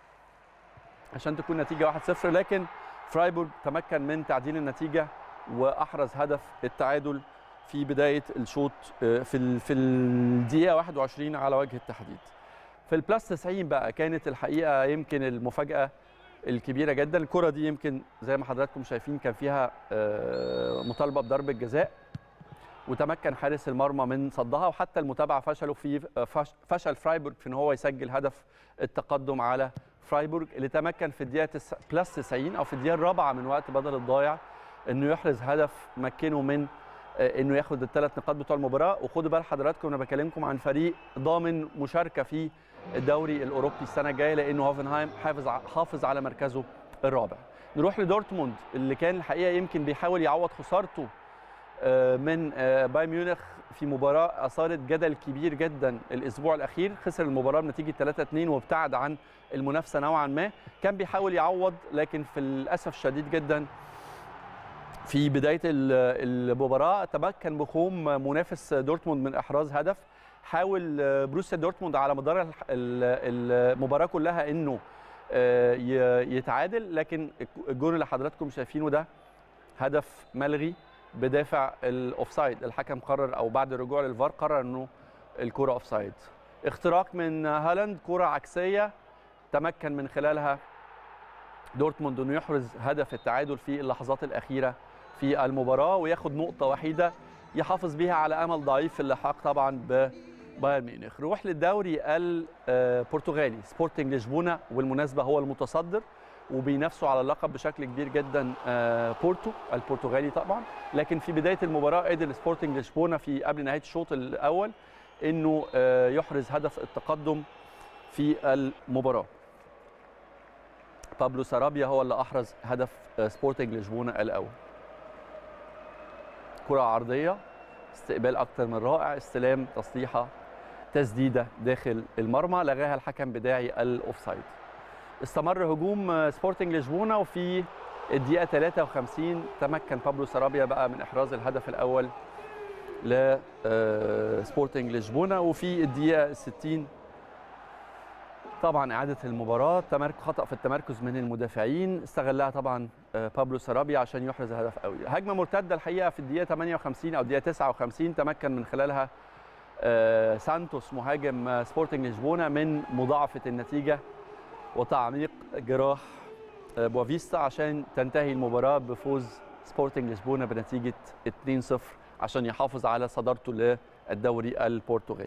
عشان تكون نتيجه 1-0 لكن فرايبورج تمكن من تعديل النتيجه واحرز هدف التعادل في بدايه الشوط في في الدقيقه 21 على وجه التحديد في البلس 90 بقى كانت الحقيقه يمكن المفاجاه الكبيره جدا الكره دي يمكن زي ما حضراتكم شايفين كان فيها مطالبه بضربه جزاء وتمكن حارس المرمى من صدها وحتى المتابعه فشلوا في فشل فرايبورغ في ان هو يسجل هدف التقدم على فرايبورغ اللي تمكن في الدقيقه بلس 90 او في الدقيقه الرابعه من وقت بدل الضايع انه يحرز هدف مكنه من انه ياخد الثلاث نقاط بتوع المباراه وخدوا بال حضراتكم انا بكلمكم عن فريق ضامن مشاركه في الدوري الاوروبي السنه الجايه لانه هوفنهايم حافظ حافظ على مركزه الرابع نروح لدورتموند اللي كان الحقيقه يمكن بيحاول يعوض خسارته من بايرن ميونخ في مباراه اثارت جدل كبير جدا الاسبوع الاخير خسر المباراه بنتيجه 3-2 وابتعد عن المنافسه نوعا ما كان بيحاول يعوض لكن في الاسف الشديد جدا في بدايه المباراه تمكن بخوم منافس دورتموند من احراز هدف حاول بروسيا دورتموند على مدار المباراه كلها انه يتعادل لكن الجون اللي حضراتكم شايفينه ده هدف ملغي بدافع الاوفسايد الحكم قرر او بعد الرجوع للفار قرر انه الكره اوفسايد اختراق من هالاند كره عكسيه تمكن من خلالها دورتموند انه يحرز هدف التعادل في اللحظات الاخيره في المباراه وياخد نقطه وحيده يحافظ بيها على امل ضعيف في اللحاق طبعا ببايرن ميونخ نروح للدوري البرتغالي سبورتنج لشبونه وبالمناسبه هو المتصدر وبينافسوا على اللقب بشكل كبير جدا بورتو البرتغالي طبعا لكن في بدايه المباراه قدر سبورتنج لشبونه في قبل نهايه الشوط الاول انه يحرز هدف التقدم في المباراه بابلو سارابيا هو اللي احرز هدف سبورتنج لشبونه الاول كره عرضيه استقبال اكتر من رائع استلام تصليحه تسديده داخل المرمى لغاها الحكم بداعي الاوفسايد استمر هجوم سبورتنج لشبونه وفي الدقيقه 53 تمكن بابلو سارابيا بقى من احراز الهدف الاول لسبورتنج لشبونه وفي الدقيقه 60 طبعا اعاده المباراه تمرك خطا في التمركز من المدافعين استغلها طبعا بابلو سارابيا عشان يحرز هدف قوي هجمه مرتده الحقيقه في الدقيقه 58 او الدقيقه 59 تمكن من خلالها سانتوس مهاجم سبورتنج لشبونه من مضاعفه النتيجه وتعميق جراح بوافيستا عشان تنتهي المباراه بفوز سبورتنج لشبونه بنتيجه 2-0 عشان يحافظ على صدارته للدوري البرتغالي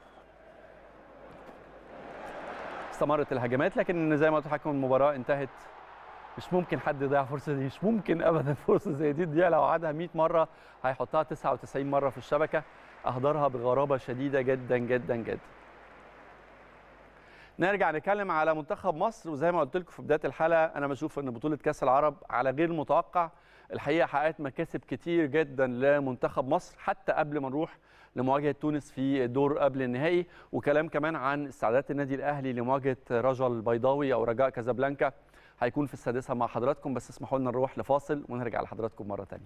استمرت الهجمات لكن زي ما قلت لحضراتكم المباراه انتهت مش ممكن حد يضيع فرصه دي مش ممكن ابدا فرصه زي دي الدقيقه لو عادها 100 مره هيحطها 99 مره في الشبكه اهدرها بغرابه شديده جدا جدا جدا نرجع نتكلم على منتخب مصر وزي ما قلت لكم في بدايه الحلقه انا بشوف ان بطوله كاس العرب على غير متوقع الحقيقه حققت مكاسب كتير جدا لمنتخب مصر حتى قبل ما نروح لمواجهه تونس في الدور قبل النهائي وكلام كمان عن استعدادات النادي الاهلي لمواجهه رجل البيضاوي او رجاء كازابلانكا هيكون في السادسه مع حضراتكم بس اسمحوا لنا نروح لفاصل ونرجع لحضراتكم مره ثانيه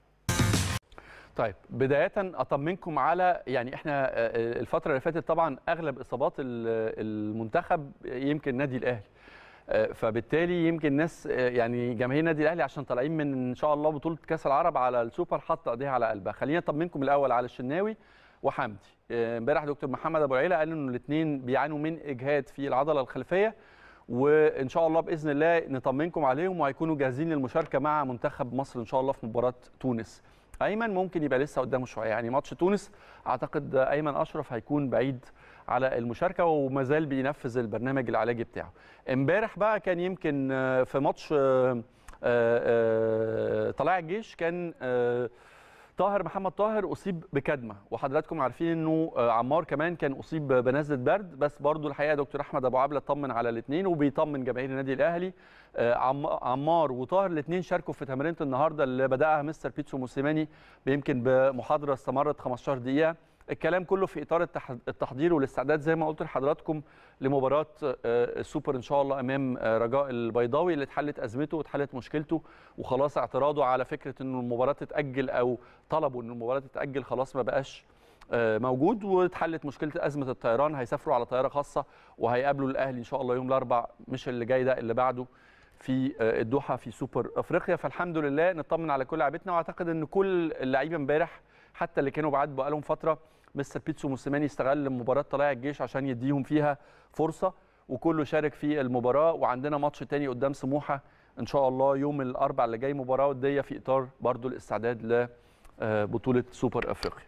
طيب بدايه اطمنكم على يعني احنا آه، الفتره اللي فاتت طبعا اغلب اصابات ال- المنتخب يمكن نادي الاهلي آه، فبالتالي يمكن ناس آه، يعني جماهير النادي الاهلي عشان طالعين من ان شاء الله بطوله كاس العرب على السوبر حاطه ايديها على قلبها خلينا اطمنكم الاول على الشناوي وحمدي آه، امبارح دكتور محمد ابو العيله قال انه الاثنين بيعانوا من اجهاد في العضله الخلفيه وان شاء الله باذن الله نطمنكم عليهم وهيكونوا جاهزين للمشاركه مع منتخب مصر ان شاء الله في مباراه تونس ايمن ممكن يبقى لسه قدامه شويه يعني ماتش تونس اعتقد ايمن اشرف هيكون بعيد على المشاركه وما زال بينفذ البرنامج العلاجي بتاعه امبارح بقى كان يمكن آه، في ماتش آه، آه، آه، طلائع الجيش كان آه، طاهر محمد طاهر اصيب بكدمه وحضراتكم عارفين انه آه، عمار كمان كان اصيب بنزله برد بس برضو الحقيقه دكتور احمد ابو عبله طمن على الاثنين وبيطمن جماهير النادي الاهلي آه، عم- عمار وطاهر الاثنين شاركوا في تمرينه النهارده اللي بداها مستر بيتسو موسيماني يمكن بمحاضره استمرت 15 دقيقه الكلام كله في اطار التح- التحضير والاستعداد زي ما قلت لحضراتكم لمباراه آه، السوبر ان شاء الله امام آه، رجاء البيضاوي اللي اتحلت ازمته واتحلت مشكلته وخلاص اعتراضه على فكره انه المباراه تتاجل او طلبوا ان المباراه تتاجل خلاص ما بقاش آه، موجود واتحلت مشكله ازمه الطيران هيسافروا على طياره خاصه وهيقابلوا الاهلي ان شاء الله يوم الاربعاء مش اللي جاي ده اللي بعده في آه، الدوحه في سوبر افريقيا فالحمد لله نطمن على كل لعيبتنا واعتقد ان كل اللعيبه امبارح حتى اللي كانوا بعاد بقالهم فتره مستر بيتسو موسيماني استغل مباراه طلائع الجيش عشان يديهم فيها فرصه وكله شارك في المباراه وعندنا ماتش تاني قدام سموحه ان شاء الله يوم الاربعاء اللي جاي مباراه وديه في اطار برضو الاستعداد لبطوله سوبر افريقيا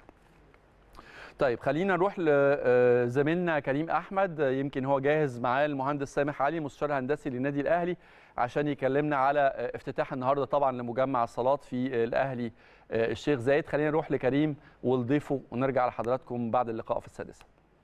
طيب خلينا نروح لزميلنا كريم احمد يمكن هو جاهز معاه المهندس سامح علي مستشار هندسي للنادي الاهلي عشان يكلمنا على افتتاح النهارده طبعا لمجمع الصالات في الاهلي الشيخ زايد خلينا نروح لكريم ولضيفه ونرجع لحضراتكم بعد اللقاء في السادسه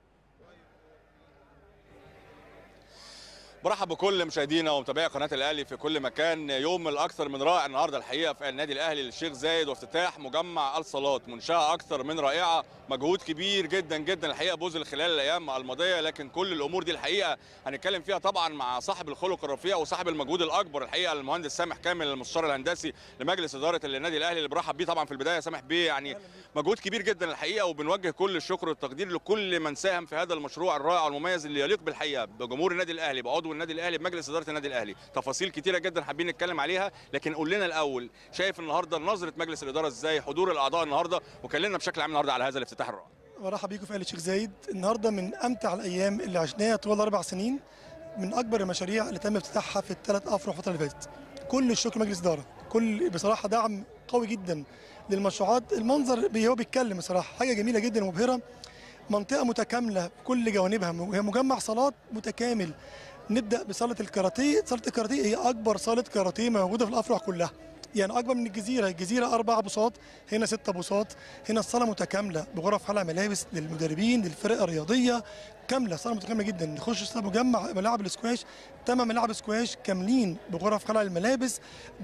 برحب بكل مشاهدينا ومتابعي قناه الاهلي في كل مكان يوم الاكثر من رائع النهارده الحقيقه في النادي الاهلي للشيخ زايد وافتتاح مجمع الصالات منشاه اكثر من رائعه مجهود كبير جدا جدا الحقيقه بذل خلال الايام الماضيه لكن كل الامور دي الحقيقه هنتكلم فيها طبعا مع صاحب الخلق الرفيع وصاحب المجهود الاكبر الحقيقه المهندس سامح كامل المستشار الهندسي لمجلس اداره النادي الاهلي اللي برحب بيه طبعا في البدايه سامح بيه يعني مجهود كبير جدا الحقيقه وبنوجه كل الشكر والتقدير لكل من ساهم في هذا المشروع الرائع والمميز اللي يليق بالحقيقه بجمهور النادي الاهلي بعضو النادي الاهلي بمجلس اداره النادي الاهلي تفاصيل كتيره جدا حابين نتكلم عليها لكن قول لنا الاول شايف النهارده نظره مجلس الاداره ازاي حضور الاعضاء النهارده وكلمنا بشكل عام النهارده على هذا الافتتاح الرائع برحب بيكم في اهل الشيخ زايد النهارده من امتع الايام اللي عشناها طوال اربع سنين من اكبر المشاريع اللي تم افتتاحها في الثلاث افرع الفتره اللي فاتت كل الشكر مجلس اداره كل بصراحه دعم قوي جدا للمشروعات المنظر بي- هو بيتكلم بصراحه حاجه جميله جدا ومبهره منطقه متكامله بكل جوانبها وهي مجمع صالات متكامل نبدا بصاله الكاراتيه صاله الكاراتيه هي اكبر صاله كاراتيه موجوده في الافرع كلها يعني اكبر من الجزيره الجزيره اربع بساط هنا ست بساط هنا الصاله متكامله بغرف حلقه ملابس للمدربين للفرق الرياضيه كامله صاله متكامله جدا نخش صاله مجمع ملاعب الاسكواش ثمان ملاعب سكواش كاملين بغرف خلع الملابس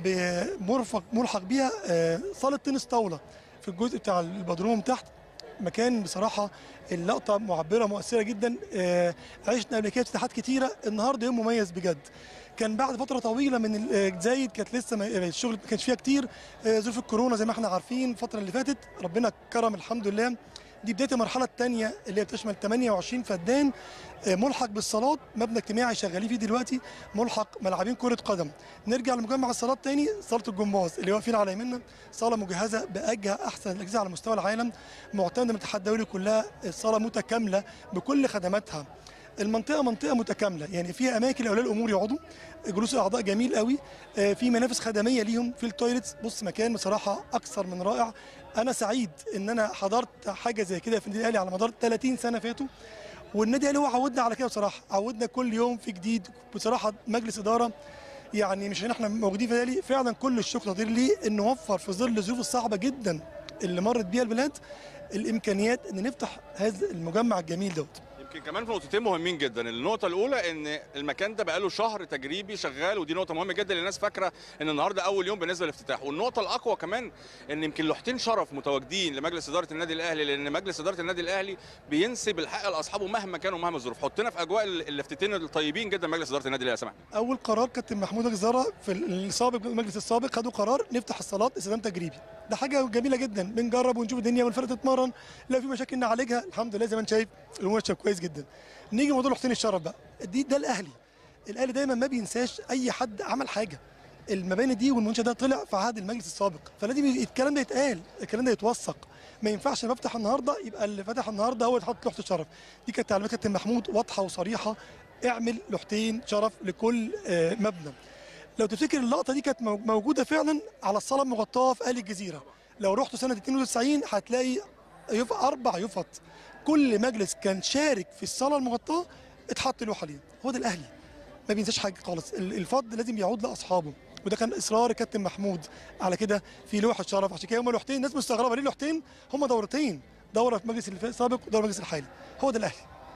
بمرفق ملحق بيها آه، صاله تنس طاوله في الجزء بتاع البدروم تحت مكان بصراحه اللقطه معبره مؤثره جدا آه، عشنا قبل كده افتتاحات كتيره النهارده يوم مميز بجد كان بعد فتره طويله من ال- زايد كانت لسه ما- الشغل ما كانش فيها كتير آه، ظروف الكورونا زي ما احنا عارفين الفتره اللي فاتت ربنا كرم الحمد لله دي بدايه المرحله الثانيه اللي هي بتشمل 28 فدان آه، ملحق بالصالات مبنى اجتماعي شغالين فيه دلوقتي ملحق ملعبين كره قدم نرجع لمجمع الصالات تاني صاله الجمباز اللي واقفين على يميننا صاله مجهزه باجهى احسن الاجهزه على مستوى العالم معتمده من الاتحاد الدولي كلها الصاله متكامله بكل خدماتها المنطقه منطقه متكامله يعني فيها اماكن لاولياء الامور يقعدوا جلوس الاعضاء جميل قوي آه، في منافس خدميه ليهم في التويلتس بص مكان بصراحه اكثر من رائع انا سعيد ان انا حضرت حاجه زي كده في النادي الاهلي على مدار 30 سنه فاتوا والنادي الاهلي هو عودنا على كده بصراحه عودنا كل يوم في جديد بصراحه مجلس اداره يعني مش ان احنا موجودين في الاهلي فعلا كل الشكر تقدير ليه انه وفر في ظل الظروف الصعبه جدا اللي مرت بيها البلاد الامكانيات ان نفتح هذا المجمع الجميل دوت يمكن كمان في نقطتين مهمين جدا النقطه الاولى ان المكان ده بقاله شهر تجريبي شغال ودي نقطه مهمه جدا للناس فاكره ان النهارده اول يوم بالنسبه للافتتاح والنقطه الاقوى كمان ان يمكن لوحتين شرف متواجدين لمجلس اداره النادي الاهلي لان مجلس اداره النادي الاهلي بينسب الحق لاصحابه مهما كانوا مهما الظروف حطنا في اجواء ال- الافتتين الطيبين جدا مجلس اداره النادي الاهلي يا سامح اول قرار كابتن محمود الجزاره في السابق المجلس السابق خدوا قرار نفتح الصالات استخدام تجريبي ده حاجه جميله جدا بنجرب ونشوف الدنيا والفرقه تتمرن لو في مشاكل نعالجها الحمد لله زي ما انت شايف الامور ماشيه كويس جدا نيجي لموضوع حسين الشرف بقى دي ده الاهلي الاهلي دايما ما بينساش اي حد عمل حاجه المباني دي والمنشا ده طلع في عهد المجلس السابق فلازم الكلام ده يتقال الكلام ده يتوثق ما ينفعش أنا بفتح النهارده يبقى اللي فتح النهارده هو اللي حط لوحه الشرف دي كانت تعليمات كابتن محمود واضحه وصريحه اعمل لوحتين شرف لكل آه، مبنى لو تفتكر اللقطه دي كانت مو- موجوده فعلا على الصاله المغطاه في ال الجزيره لو رحت سنه 92 هتلاقي يف اربع يفط كل مجلس كان شارك في الصاله المغطاه اتحط لوحه ليه هو ده الاهلي ما بينساش حاجه خالص ال- الفضل لازم يعود لاصحابه وده كان اصرار الكابتن محمود على كده في لوحه شرف عشان كده هم لوحتين الناس مستغربه ليه لوحتين هم دورتين دوره في مجلس السابق ودوره في المجلس الحالي هو ده الاهلي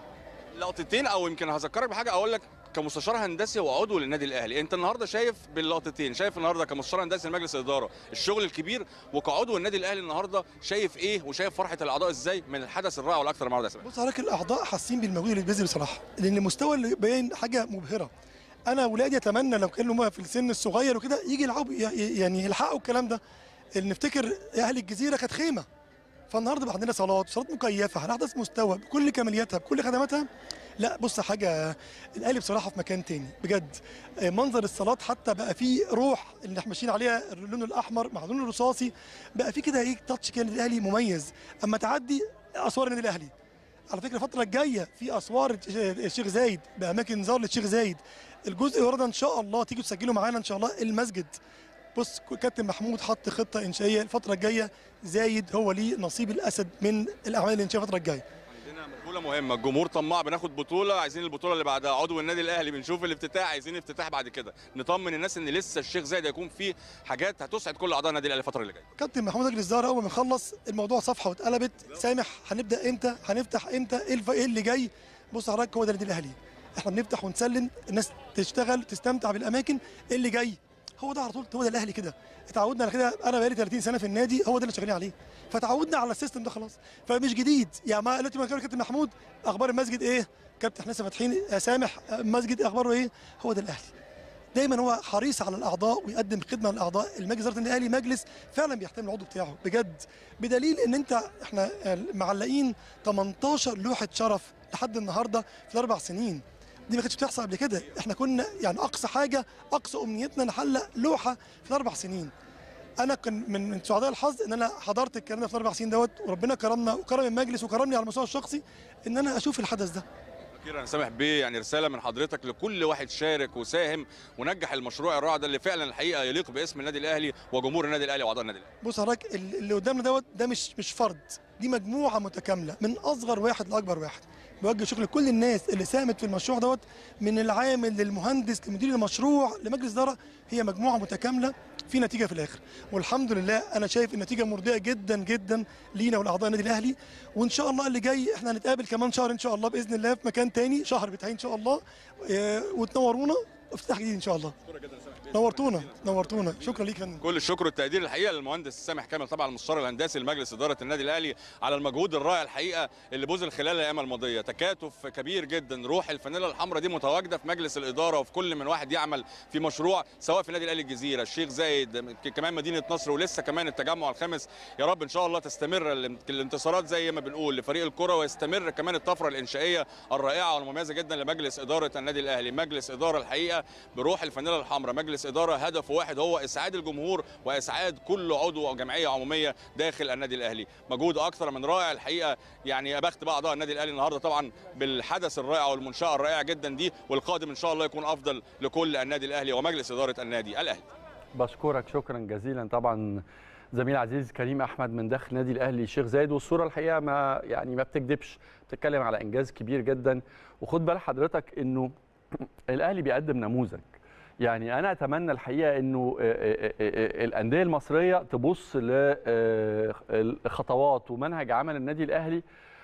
لقطتين او يمكن هذكرك بحاجه اقول لك كمستشار هندسي وعضو للنادي الاهلي انت النهارده شايف باللقطتين شايف النهارده كمستشار هندسي لمجلس الاداره الشغل الكبير وكعضو النادي الاهلي النهارده شايف ايه وشايف فرحه الاعضاء ازاي من الحدث الرائع والاكثر النهارده يا سامح بص حضرتك الاعضاء حاسين بالمجهود اللي بيبذل بصراحه لان المستوى اللي باين حاجه مبهره انا ولادي اتمنى لو كانوا هم في السن الصغير وكده يجي يلعبوا ي- يعني يلحقوا الكلام ده اللي نفتكر اهل الجزيره كانت خيمه فالنهارده بقى عندنا صالات صالات مكيفه على احدث مستوى بكل كمالياتها بكل خدماتها لا بص حاجه الاهلي بصراحه في مكان تاني بجد آه، منظر الصالات حتى بقى فيه روح اللي احنا ماشيين عليها اللون الاحمر مع اللون الرصاصي بقى فيه كده ايه تاتش كده للاهلي مميز اما تعدي اسوار النادي الاهلي على فكره الفتره الجايه في اسوار الشيخ زايد باماكن زار للشيخ زايد الجزء ورد ان شاء الله تيجوا تسجلوا معانا ان شاء الله المسجد بص كابتن محمود حط خطه انشائيه الفتره الجايه زايد هو ليه نصيب الاسد من الاعمال الانشائيه الفتره الجايه عندنا بطوله مهمه الجمهور طماع بناخد بطوله عايزين البطوله اللي بعدها عضو النادي الاهلي بنشوف الافتتاح عايزين افتتاح بعد كده نطمن الناس ان لسه الشيخ زايد هيكون فيه حاجات هتسعد كل اعضاء النادي الاهلي الفتره اللي جايه كابتن محمود اجل الزهر اول ما نخلص الموضوع صفحه واتقلبت سامح هنبدا امتى هنفتح امتى ايه الف- إيه اللي جاي بص حضرتك هو ده النادي الاهلي احنا بنفتح ونسلم الناس تشتغل تستمتع بالاماكن إيه اللي جاي هو ده على طول هو ده الاهلي كده اتعودنا على كده انا بقالي 30 سنه في النادي هو ده اللي شغالين عليه فتعودنا على السيستم ده خلاص فمش جديد يعني ما دلوقتي ما كان كابتن محمود اخبار المسجد ايه كابتن احنا لسه فاتحين يا سامح المسجد اخباره ايه هو ده الاهلي دايما هو حريص على الاعضاء ويقدم خدمه للاعضاء المجلس اداره النادي الاهلي مجلس فعلا بيحترم العضو بتاعه بجد بدليل ان انت احنا معلقين 18 لوحه شرف لحد النهارده في الاربع سنين دي ما كانتش بتحصل قبل كده احنا كنا يعني اقصى حاجه اقصى امنيتنا نحلق لوحه في الاربع سنين انا كان من من سعداء الحظ ان انا حضرت الكلام ده في الاربع سنين دوت وربنا كرمنا وكرم المجلس وكرمني على المستوى الشخصي ان انا اشوف الحدث ده اخيرا يا سامح بيه يعني رساله من حضرتك لكل واحد شارك وساهم ونجح المشروع الرائع ده اللي فعلا الحقيقه يليق باسم النادي الاهلي وجمهور النادي الاهلي واعضاء النادي الاهلي بص حضرتك ال- اللي قدامنا دوت ده مش مش فرد دي مجموعه متكامله من اصغر واحد لاكبر واحد بوجه شكر لكل الناس اللي ساهمت في المشروع دوت من العامل للمهندس لمدير المشروع لمجلس اداره هي مجموعه متكامله في نتيجه في الاخر والحمد لله انا شايف النتيجه مرضيه جدا جدا لينا ولاعضاء النادي الاهلي وان شاء الله اللي جاي احنا هنتقابل كمان شهر ان شاء الله باذن الله في مكان تاني شهر بتاعي ان شاء الله آه، وتنورونا افتتاح جديد ان شاء الله نورتونا نورتونا شكرا ليك يا فندم كل الشكر والتقدير الحقيقه للمهندس سامح كامل طبعا المستشار الهندسي لمجلس اداره النادي الاهلي على المجهود الرائع الحقيقه اللي بذل خلال الايام الماضيه تكاتف كبير جدا روح الفانيلا الحمراء دي متواجده في مجلس الاداره وفي كل من واحد يعمل في مشروع سواء في النادي الاهلي الجزيره الشيخ زايد ك- كمان مدينه نصر ولسه كمان التجمع الخامس يا رب ان شاء الله تستمر الام- الانتصارات زي ما بنقول لفريق الكره ويستمر كمان الطفره الانشائيه الرائعه والمميزه جدا لمجلس اداره النادي الاهلي مجلس اداره الحقيقه بروح الفانيلا الحمراء مجلس اداره هدفه واحد هو اسعاد الجمهور واسعاد كل عضو او جمعيه عموميه داخل النادي الاهلي مجهود اكثر من رائع الحقيقه يعني يا بخت بقى اعضاء النادي الاهلي النهارده طبعا بالحدث الرائع والمنشاه الرائعه جدا دي والقادم ان شاء الله يكون افضل لكل النادي الاهلي ومجلس اداره النادي الاهلي بشكرك شكرا جزيلا طبعا زميل عزيز كريم احمد من داخل نادي الاهلي الشيخ زايد والصوره الحقيقه ما يعني ما بتكذبش بتتكلم على انجاز كبير جدا وخد بال حضرتك انه الاهلي بيقدم نموذج يعني انا اتمنى الحقيقه انه آه، آه، آه، الانديه المصريه تبص لخطوات ومنهج عمل النادي الاهلي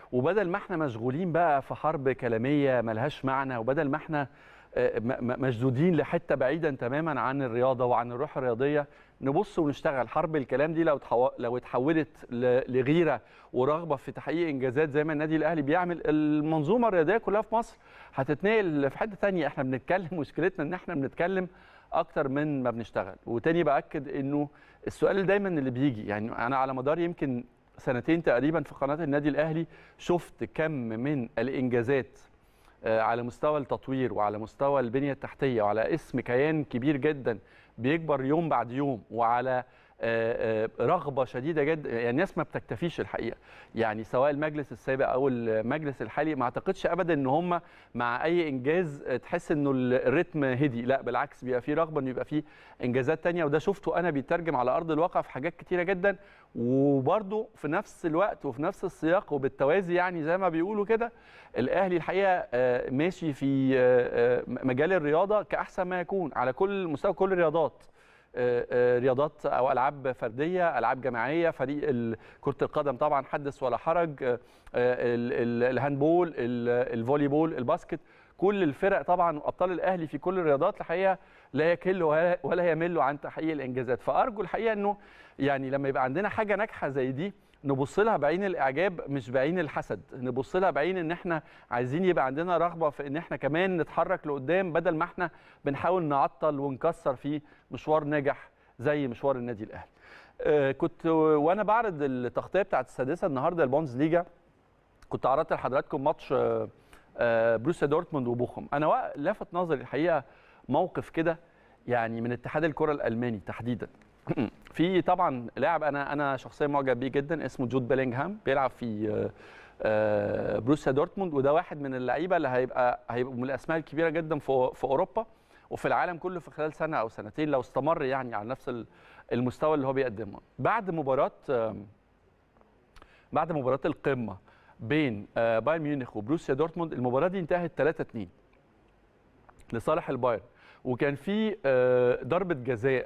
وبدل ما احنا مشغولين بقى في حرب كلاميه ملهاش معنى وبدل ما احنا آه، م- م- مشدودين لحته بعيدا تماما عن الرياضه وعن الروح الرياضيه نبص ونشتغل حرب الكلام دي لو تحو... لو اتحولت ل... لغيره ورغبه في تحقيق انجازات زي ما النادي الاهلي بيعمل المنظومه الرياضيه كلها في مصر هتتنقل في حته تانية احنا بنتكلم مشكلتنا ان احنا بنتكلم اكتر من ما بنشتغل وتاني باكد انه السؤال اللي دايما اللي بيجي يعني انا على مدار يمكن سنتين تقريبا في قناه النادي الاهلي شفت كم من الانجازات آه، على مستوى التطوير وعلى مستوى البنيه التحتيه وعلى اسم كيان كبير جدا بيكبر يوم بعد يوم وعلى آه، آه، رغبه شديده جدا يعني الناس ما بتكتفيش الحقيقه يعني سواء المجلس السابق او المجلس الحالي ما اعتقدش ابدا ان هم مع اي انجاز آه، تحس انه الريتم هدي لا بالعكس بيبقى فيه رغبه انه يبقى فيه انجازات تانية وده شفته انا بيترجم على ارض الواقع في حاجات كتيره جدا وبرده في نفس الوقت وفي نفس السياق وبالتوازي يعني زي ما بيقولوا كده الاهلي الحقيقه آه، ماشي في آه، آه، مجال الرياضه كاحسن ما يكون على كل مستوى كل الرياضات آه، آه، رياضات او العاب فرديه العاب جماعيه فريق ال- كره القدم طبعا حدث ولا حرج آه، آه، ال- ال- الهاندبول ال- الفولي بول الباسكت كل الفرق طبعا ابطال الاهلي في كل الرياضات الحقيقه لا يكل ولا- ولا يمل عن تحقيق الانجازات فارجو الحقيقه انه يعني لما يبقى عندنا حاجه ناجحه زي دي نبص لها بعين الاعجاب مش بعين الحسد نبص لها بعين ان احنا عايزين يبقى عندنا رغبه في ان احنا كمان نتحرك لقدام بدل ما احنا بنحاول نعطل ونكسر في مشوار ناجح زي مشوار النادي الاهلي آه، كنت وانا بعرض التغطيه بتاعت السادسه النهارده البونز ليجا كنت عرضت لحضراتكم ماتش آه، آه، بروسيا دورتموند وبوخم انا وا- لفت نظري الحقيقه موقف كده يعني من اتحاد الكره الالماني تحديدا في طبعا لاعب انا انا شخصيا معجب بيه جدا اسمه جود بيلينغهام بيلعب في آه، آه، بروسيا دورتموند وده واحد من اللعيبه اللي هيبقى هيبقوا من الاسماء الكبيره جدا في في اوروبا وفي العالم كله في خلال سنه او سنتين لو استمر يعني على نفس ال- المستوى اللي هو بيقدمه بعد مباراه آم، بعد مباراه القمه بين آه، بايرن ميونخ وبروسيا دورتموند المباراه دي انتهت 3 2 لصالح البايرن وكان في آه، ضربه جزاء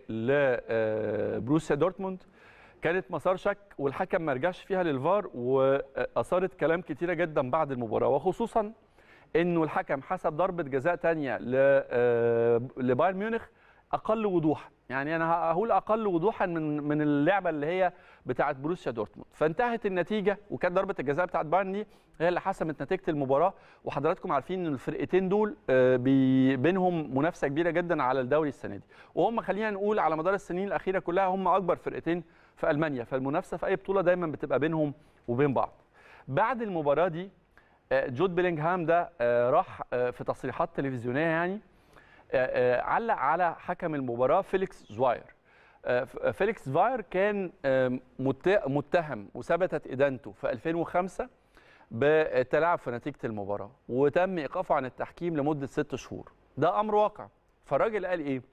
لبروسيا دورتموند كانت مسار شك والحكم ما رجعش فيها للفار واثارت كلام كتيره جدا بعد المباراه وخصوصا انه الحكم حسب ضربه جزاء تانية ل- آه، لبايرن ميونخ اقل وضوحا يعني انا هقول اقل وضوحا من من اللعبه اللي هي بتاعه بروسيا دورتموند فانتهت النتيجه وكانت ضربه الجزاء بتاعه بايرن دي هي اللي حسمت نتيجه المباراه وحضراتكم عارفين ان الفرقتين دول آه، بي- بينهم منافسه كبيره جدا على الدوري السنه دي وهم خلينا نقول على مدار السنين الاخيره كلها هم اكبر فرقتين في المانيا فالمنافسه في اي بطوله دايما بتبقى بينهم وبين بعض بعد المباراه دي آه، جود بيلينغهام ده آه، راح آه، في تصريحات تلفزيونيه يعني آه، آه، علق على حكم المباراه فيليكس زواير آه، ف- فيليكس زواير كان آه، مت- متهم وثبتت ادانته في 2005 بالتلاعب في نتيجه المباراه وتم ايقافه عن التحكيم لمده ست شهور ده امر واقع فالراجل قال ايه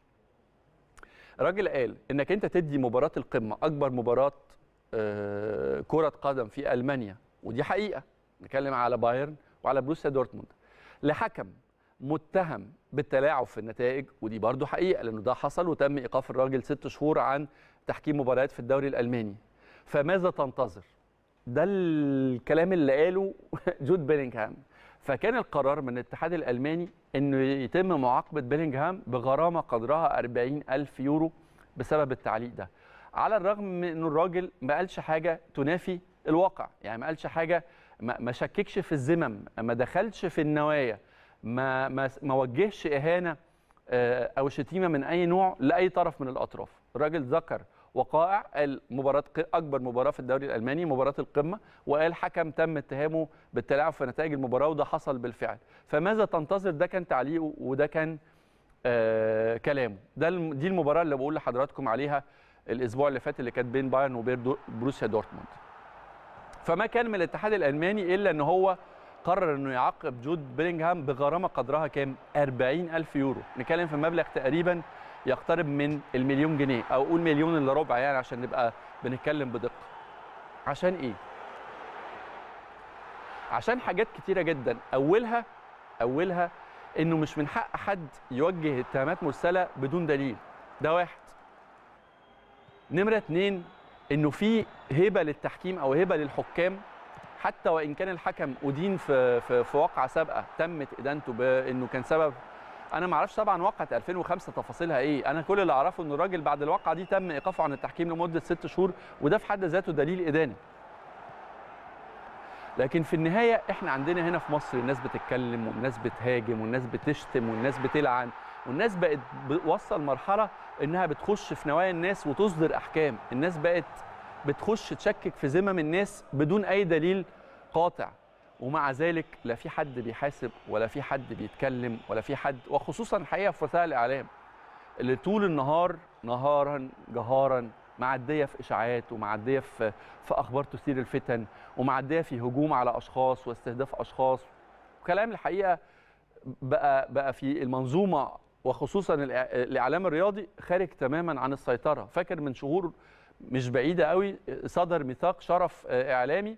الراجل قال انك انت تدي مباراه القمه اكبر مباراه آه، كره قدم في المانيا ودي حقيقه نتكلم على بايرن وعلى بروسيا دورتموند لحكم متهم بالتلاعب في النتائج ودي برضو حقيقه لانه ده حصل وتم ايقاف الراجل ست شهور عن تحكيم مباريات في الدوري الالماني فماذا تنتظر ده الكلام اللي قاله جود بيلينغهام فكان القرار من الاتحاد الالماني انه يتم معاقبه بيلينغهام بغرامه قدرها 40 الف يورو بسبب التعليق ده على الرغم من انه الراجل ما قالش حاجه تنافي الواقع يعني ما قالش حاجه ما ما شككش في الذمم ما دخلش في النوايا ما ما ما وجهش اهانه آه، او شتيمه من اي نوع لاي طرف من الاطراف الراجل ذكر وقائع قال مباراه ق- اكبر مباراه في الدوري الالماني مباراه القمه وقال حكم تم اتهامه بالتلاعب في نتائج المباراه وده حصل بالفعل فماذا تنتظر ده كان تعليقه وده كان آه كلامه ده الم- دي المباراه اللي بقول لحضراتكم عليها الاسبوع اللي فات اللي كانت بين بايرن وبين دو- بروسيا دورتموند فما كان من الاتحاد الالماني الا ان هو قرر انه يعاقب جود بيلينغهام بغرامه قدرها كام 40 الف يورو نتكلم في مبلغ تقريبا يقترب من المليون جنيه او قول مليون الا ربع يعني عشان نبقى بنتكلم بدقه عشان ايه عشان حاجات كتيره جدا اولها اولها انه مش من حق حد يوجه اتهامات مرسله بدون دليل ده واحد نمره اتنين انه في هبه للتحكيم او هبه للحكام حتى وان كان الحكم ادين في في, في واقعه سابقه تمت ادانته بانه كان سبب انا ما اعرفش طبعا واقعه 2005 تفاصيلها ايه انا كل اللي اعرفه ان الراجل بعد الواقعه دي تم ايقافه عن التحكيم لمده ست شهور وده في حد ذاته دليل ادانه لكن في النهايه احنا عندنا هنا في مصر الناس بتتكلم والناس بتهاجم والناس بتشتم والناس بتلعن والناس بقت وصل مرحله انها بتخش في نوايا الناس وتصدر احكام الناس بقت بتخش تشكك في ذمم الناس بدون اي دليل قاطع ومع ذلك لا في حد بيحاسب ولا في حد بيتكلم ولا في حد وخصوصا الحقيقه في وسائل الاعلام اللي طول النهار نهارا جهارا معديه في اشاعات ومعديه في في اخبار تثير الفتن ومعديه في هجوم على اشخاص واستهداف اشخاص وكلام الحقيقه بقى بقى في المنظومه وخصوصا الاعلام الرياضي خارج تماما عن السيطره فاكر من شهور مش بعيده قوي صدر ميثاق شرف اعلامي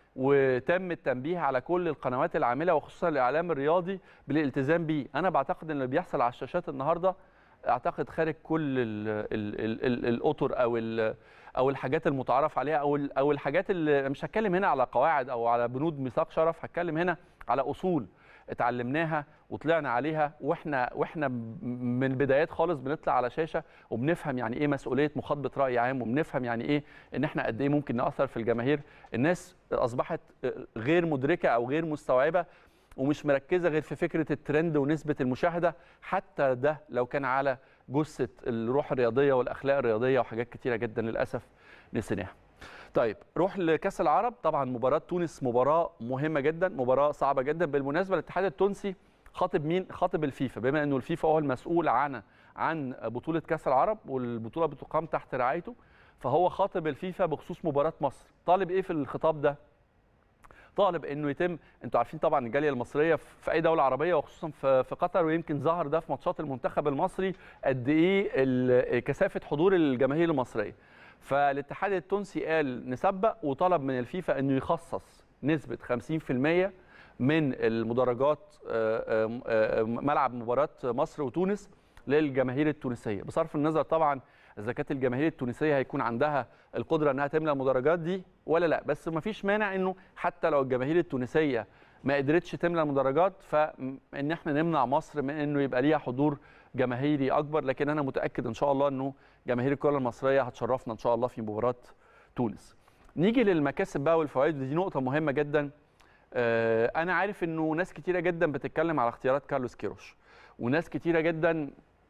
وتم التنبيه على كل القنوات العامله وخصوصا الاعلام الرياضي بالالتزام بيه انا بعتقد ان اللي بيحصل على الشاشات النهارده اعتقد خارج كل ال ال ال ال الاطر او او الحاجات المتعارف عليها او او الحاجات اللي مش هتكلم هنا على قواعد او على بنود ميثاق شرف هتكلم هنا على اصول اتعلمناها وطلعنا عليها واحنا واحنا من البدايات خالص بنطلع على شاشه وبنفهم يعني ايه مسؤوليه مخاطبه راي عام وبنفهم يعني ايه ان احنا قد ايه ممكن ناثر في الجماهير الناس اصبحت غير مدركه او غير مستوعبه ومش مركزه غير في فكره الترند ونسبه المشاهده حتى ده لو كان على جثه الروح الرياضيه والاخلاق الرياضيه وحاجات كتيره جدا للاسف نسيناها. طيب روح لكاس العرب طبعا مباراه تونس مباراه مهمه جدا مباراه صعبه جدا بالمناسبه الاتحاد التونسي خاطب مين خاطب الفيفا بما انه الفيفا هو المسؤول عن عن بطوله كاس العرب والبطوله بتقام تحت رعايته فهو خاطب الفيفا بخصوص مباراه مصر طالب ايه في الخطاب ده طالب انه يتم انتوا عارفين طبعا الجاليه المصريه في اي دوله عربيه وخصوصا في قطر ويمكن ظهر ده في ماتشات المنتخب المصري قد ايه كثافه حضور الجماهير المصريه فالاتحاد التونسي قال نسبق وطلب من الفيفا انه يخصص نسبه 50% من المدرجات ملعب مباراه مصر وتونس للجماهير التونسيه بصرف النظر طبعا اذا كانت الجماهير التونسيه هيكون عندها القدره انها تملى المدرجات دي ولا لا بس ما فيش مانع انه حتى لو الجماهير التونسيه ما قدرتش تملى المدرجات فان احنا نمنع مصر من انه يبقى ليها حضور جماهيري اكبر لكن انا متاكد ان شاء الله انه جماهير الكره المصريه هتشرفنا ان شاء الله في مباراه تونس نيجي للمكاسب بقى والفوائد دي نقطه مهمه جدا انا عارف انه ناس كتيره جدا بتتكلم على اختيارات كارلوس كيروش وناس كتيره جدا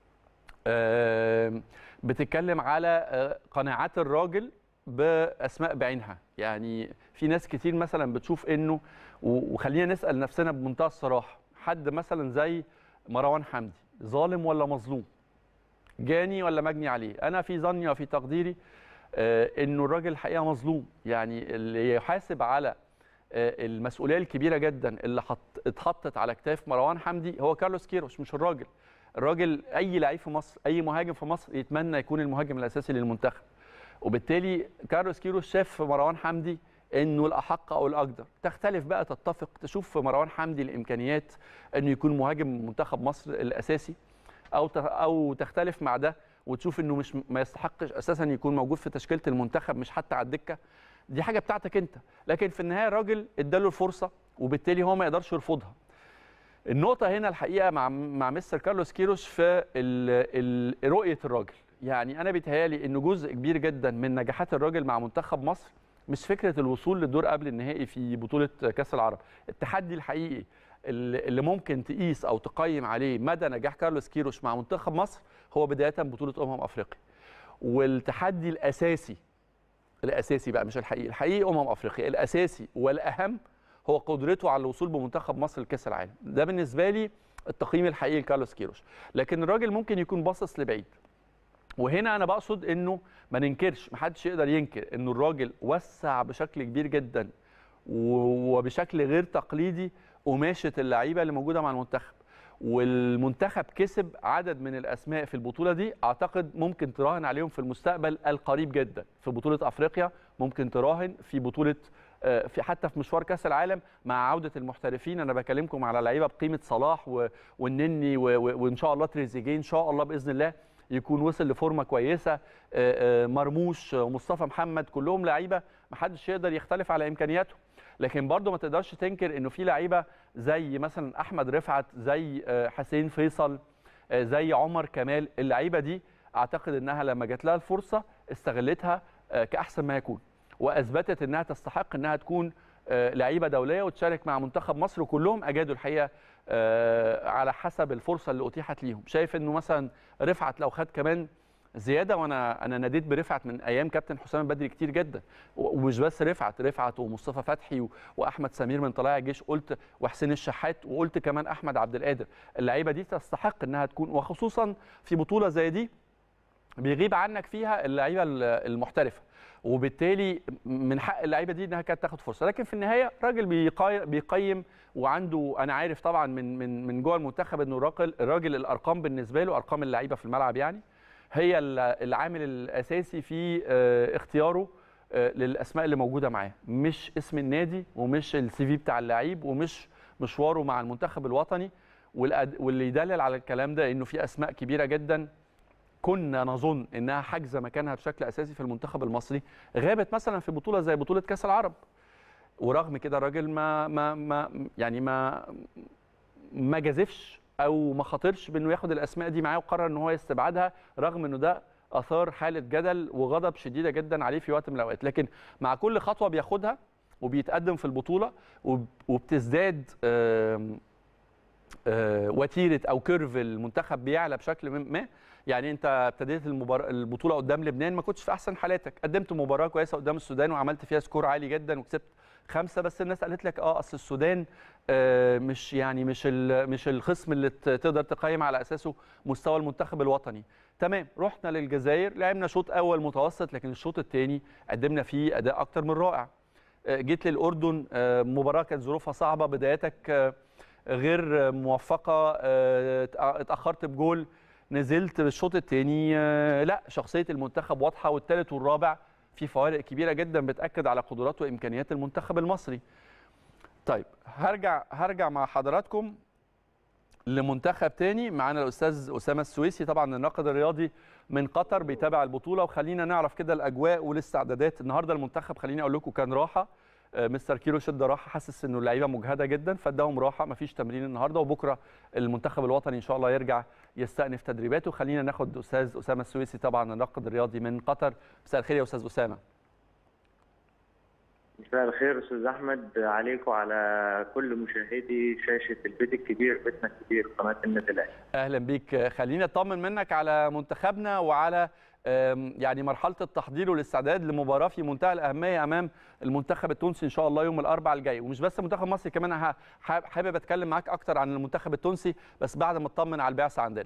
بتتكلم على قناعات الراجل باسماء بعينها يعني في ناس كتير مثلا بتشوف انه وخلينا نسال نفسنا بمنتهى الصراحه حد مثلا زي مروان حمدي ظالم ولا مظلوم جاني ولا مجني عليه انا في ظني وفي تقديري انه الراجل الحقيقه مظلوم يعني اللي يحاسب على المسؤوليه الكبيره جدا اللي حط اتحطت على كتاف مروان حمدي هو كارلوس كيروش مش الراجل الراجل اي لعيب في مصر اي مهاجم في مصر يتمنى يكون المهاجم الاساسي للمنتخب وبالتالي كارلوس كيروش شاف في مروان حمدي انه الاحق او الاقدر تختلف بقى تتفق تشوف في مروان حمدي الامكانيات انه يكون مهاجم منتخب مصر الاساسي او او تختلف مع ده وتشوف انه مش ما يستحقش اساسا يكون موجود في تشكيله المنتخب مش حتى على الدكه دي حاجه بتاعتك انت لكن في النهايه الراجل اداله الفرصه وبالتالي هو ما يقدرش يرفضها النقطه هنا الحقيقه مع مع مستر كارلوس كيروش في ال ال رؤيه الراجل يعني انا بيتهيالي انه جزء كبير جدا من نجاحات الراجل مع منتخب مصر مش فكره الوصول للدور قبل النهائي في بطوله كاس العرب التحدي الحقيقي اللي ممكن تقيس او تقيم عليه مدى نجاح كارلوس كيروش مع منتخب مصر هو بدايه بطوله امم افريقيا والتحدي الاساسي الاساسي بقى مش الحقيقي الحقيقي امم افريقيا الاساسي والاهم هو قدرته على الوصول بمنتخب مصر لكاس العالم ده بالنسبه لي التقييم الحقيقي لكارلوس كيروش لكن الراجل ممكن يكون باصص لبعيد وهنا انا بقصد انه ما ننكرش ما حدش يقدر ينكر انه الراجل وسع بشكل كبير جدا وبشكل غير تقليدي قماشه اللعيبه اللي موجوده مع المنتخب والمنتخب كسب عدد من الاسماء في البطوله دي اعتقد ممكن تراهن عليهم في المستقبل القريب جدا في بطوله افريقيا ممكن تراهن في بطوله في حتى في مشوار كاس العالم مع عوده المحترفين انا بكلمكم على لعيبه بقيمه صلاح والنني وان شاء الله تريزيجيه ان شاء الله باذن الله يكون وصل لفورمه كويسه مرموش ومصطفى محمد كلهم لعيبه ما حدش يقدر يختلف على امكانياتهم لكن برضو ما تقدرش تنكر انه في لعيبه زي مثلا احمد رفعت زي آه، حسين فيصل آه، زي عمر كمال اللعيبه دي اعتقد انها لما جات لها الفرصه استغلتها آه، كاحسن ما يكون واثبتت انها تستحق انها تكون آه، لعيبه دوليه وتشارك مع منتخب مصر وكلهم اجادوا الحقيقه آه، على حسب الفرصه اللي اتيحت ليهم شايف انه مثلا رفعت لو خد كمان زياده وانا انا ناديت برفعت من ايام كابتن حسام البدري كتير جدا و- ومش بس رفعت رفعت ومصطفى فتحي و- واحمد سمير من طلائع الجيش قلت وحسين الشحات وقلت كمان احمد عبد القادر اللعيبه دي تستحق انها تكون وخصوصا في بطوله زي دي بيغيب عنك فيها اللعيبه ال- المحترفه وبالتالي من حق اللعيبه دي انها كانت تاخد فرصه لكن في النهايه راجل بيقاي- بيقيم وعنده انا عارف طبعا من من من جوه المنتخب انه الراجل الراجل الارقام بالنسبه له ارقام اللعيبه في الملعب يعني هي ال- العامل الاساسي في آه، اختياره آه، للاسماء اللي موجوده معاه مش اسم النادي ومش السي في بتاع اللعيب ومش مشواره مع المنتخب الوطني والأد- واللي يدلل على الكلام ده انه في اسماء كبيره جدا كنا نظن انها حاجزه مكانها بشكل اساسي في المنتخب المصري غابت مثلا في بطوله زي بطوله كاس العرب ورغم كده الراجل ما ما ما يعني ما ما جازفش او ما خاطرش بانه ياخد الاسماء دي معاه وقرر ان هو يستبعدها رغم انه ده اثار حاله جدل وغضب شديده جدا عليه في وقت من الاوقات لكن مع كل خطوه بياخدها وبيتقدم في البطوله وب- وبتزداد آم، آه، وتيره او كيرف المنتخب بيعلى بشكل ما يعني انت ابتديت المبار... البطوله قدام لبنان ما كنتش في احسن حالاتك قدمت مباراه كويسه قدام السودان وعملت فيها سكور عالي جدا وكسبت خمسه بس الناس قالت لك اه اصل السودان آه، مش يعني مش ال... مش الخصم اللي ت- تقدر تقيم على اساسه مستوى المنتخب الوطني تمام رحنا للجزائر لعبنا شوط اول متوسط لكن الشوط الثاني قدمنا فيه اداء اكتر من رائع آه، جيت للاردن آه، مباراه كانت ظروفها صعبه بدايتك آه، غير موفقه آه، اتاخرت بجول نزلت بالشوط الثاني لا شخصيه المنتخب واضحه والثالث والرابع في فوارق كبيره جدا بتاكد على قدرات وامكانيات المنتخب المصري طيب هرجع هرجع مع حضراتكم لمنتخب تاني معانا الاستاذ اسامه السويسي طبعا الناقد الرياضي من قطر بيتابع البطوله وخلينا نعرف كده الاجواء والاستعدادات النهارده المنتخب خليني اقول لكم كان راحه آه، مستر كيرو شد راحه حاسس انه اللعيبه مجهده جدا فاداهم راحه مفيش تمرين النهارده وبكره المنتخب الوطني ان شاء الله يرجع يستأنف تدريباته خلينا ناخد استاذ اسامه السويسي طبعا الناقد الرياضي من قطر مساء الخير يا استاذ اسامه مساء الخير استاذ احمد عليك وعلى كل مشاهدي شاشه البيت الكبير بيتنا الكبير قناه النادي الاهلي اهلا بيك خلينا اطمن منك على منتخبنا وعلى آم، يعني مرحله التحضير والاستعداد لمباراه في منتهى الاهميه امام المنتخب التونسي ان شاء الله يوم الاربعاء الجاي ومش بس المنتخب المصري كمان ه- حاب- حابب اتكلم معاك اكتر عن المنتخب التونسي بس بعد ما اطمن على البعثه عندنا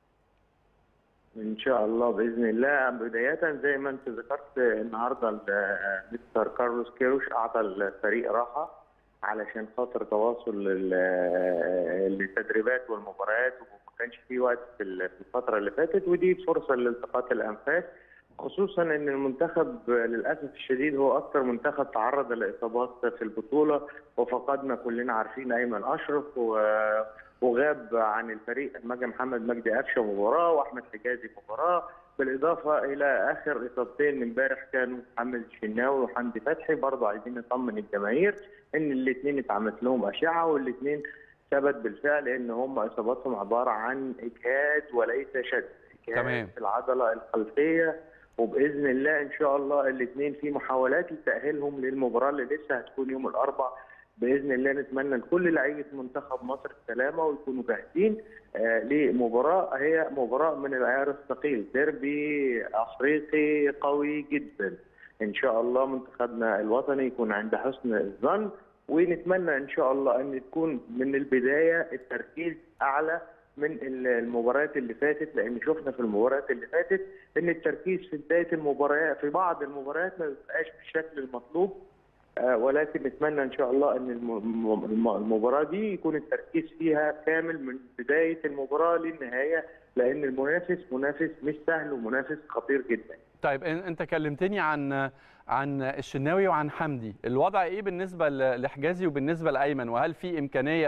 ان شاء الله باذن الله بدايه زي ما انت ذكرت النهارده ال- مستر كارلوس كيروش اعطى الفريق راحه علشان خاطر تواصل ال- التدريبات والمباريات وما كانش في وقت في ال- في الفتره اللي فاتت ودي فرصه لالتقاط الانفاس خصوصا ان المنتخب للاسف الشديد هو اكثر منتخب تعرض لاصابات في البطوله وفقدنا كلنا عارفين ايمن اشرف و- وغاب عن الفريق مجدي محمد مجدي قفشه مباراه واحمد حجازي مباراه بالاضافه الى اخر اصابتين امبارح كانوا محمد الشناوي وحمدي فتحي برضه عايزين نطمن الجماهير ان الاثنين اتعملت لهم اشعه والاثنين ثبت بالفعل ان هم اصاباتهم عباره عن اجهاد وليس شد اجهاد تمام. في العضله الخلفيه وباذن الله ان شاء الله الاثنين في محاولات لتاهيلهم للمباراه اللي لسه هتكون يوم الاربعاء باذن الله نتمنى لكل لعيبه منتخب مصر السلامه ويكونوا جاهزين آه لمباراه هي مباراه من العيار الثقيل ديربي افريقي قوي جدا ان شاء الله منتخبنا الوطني يكون عند حسن الظن ونتمنى ان شاء الله ان تكون من البدايه التركيز اعلى من المباريات اللي فاتت لان شفنا في المباريات اللي فاتت ان التركيز في بدايه المباريات في بعض المباريات ما بيبقاش بالشكل المطلوب آه، ولكن نتمنى ان شاء الله ان الم- الم- المباراه دي يكون التركيز فيها كامل من بدايه المباراه للنهايه لان المنافس منافس مش سهل ومنافس خطير جدا طيب إن- انت كلمتني عن عن الشناوي وعن حمدي الوضع ايه بالنسبه ل- لحجازي وبالنسبه لايمن وهل في امكانيه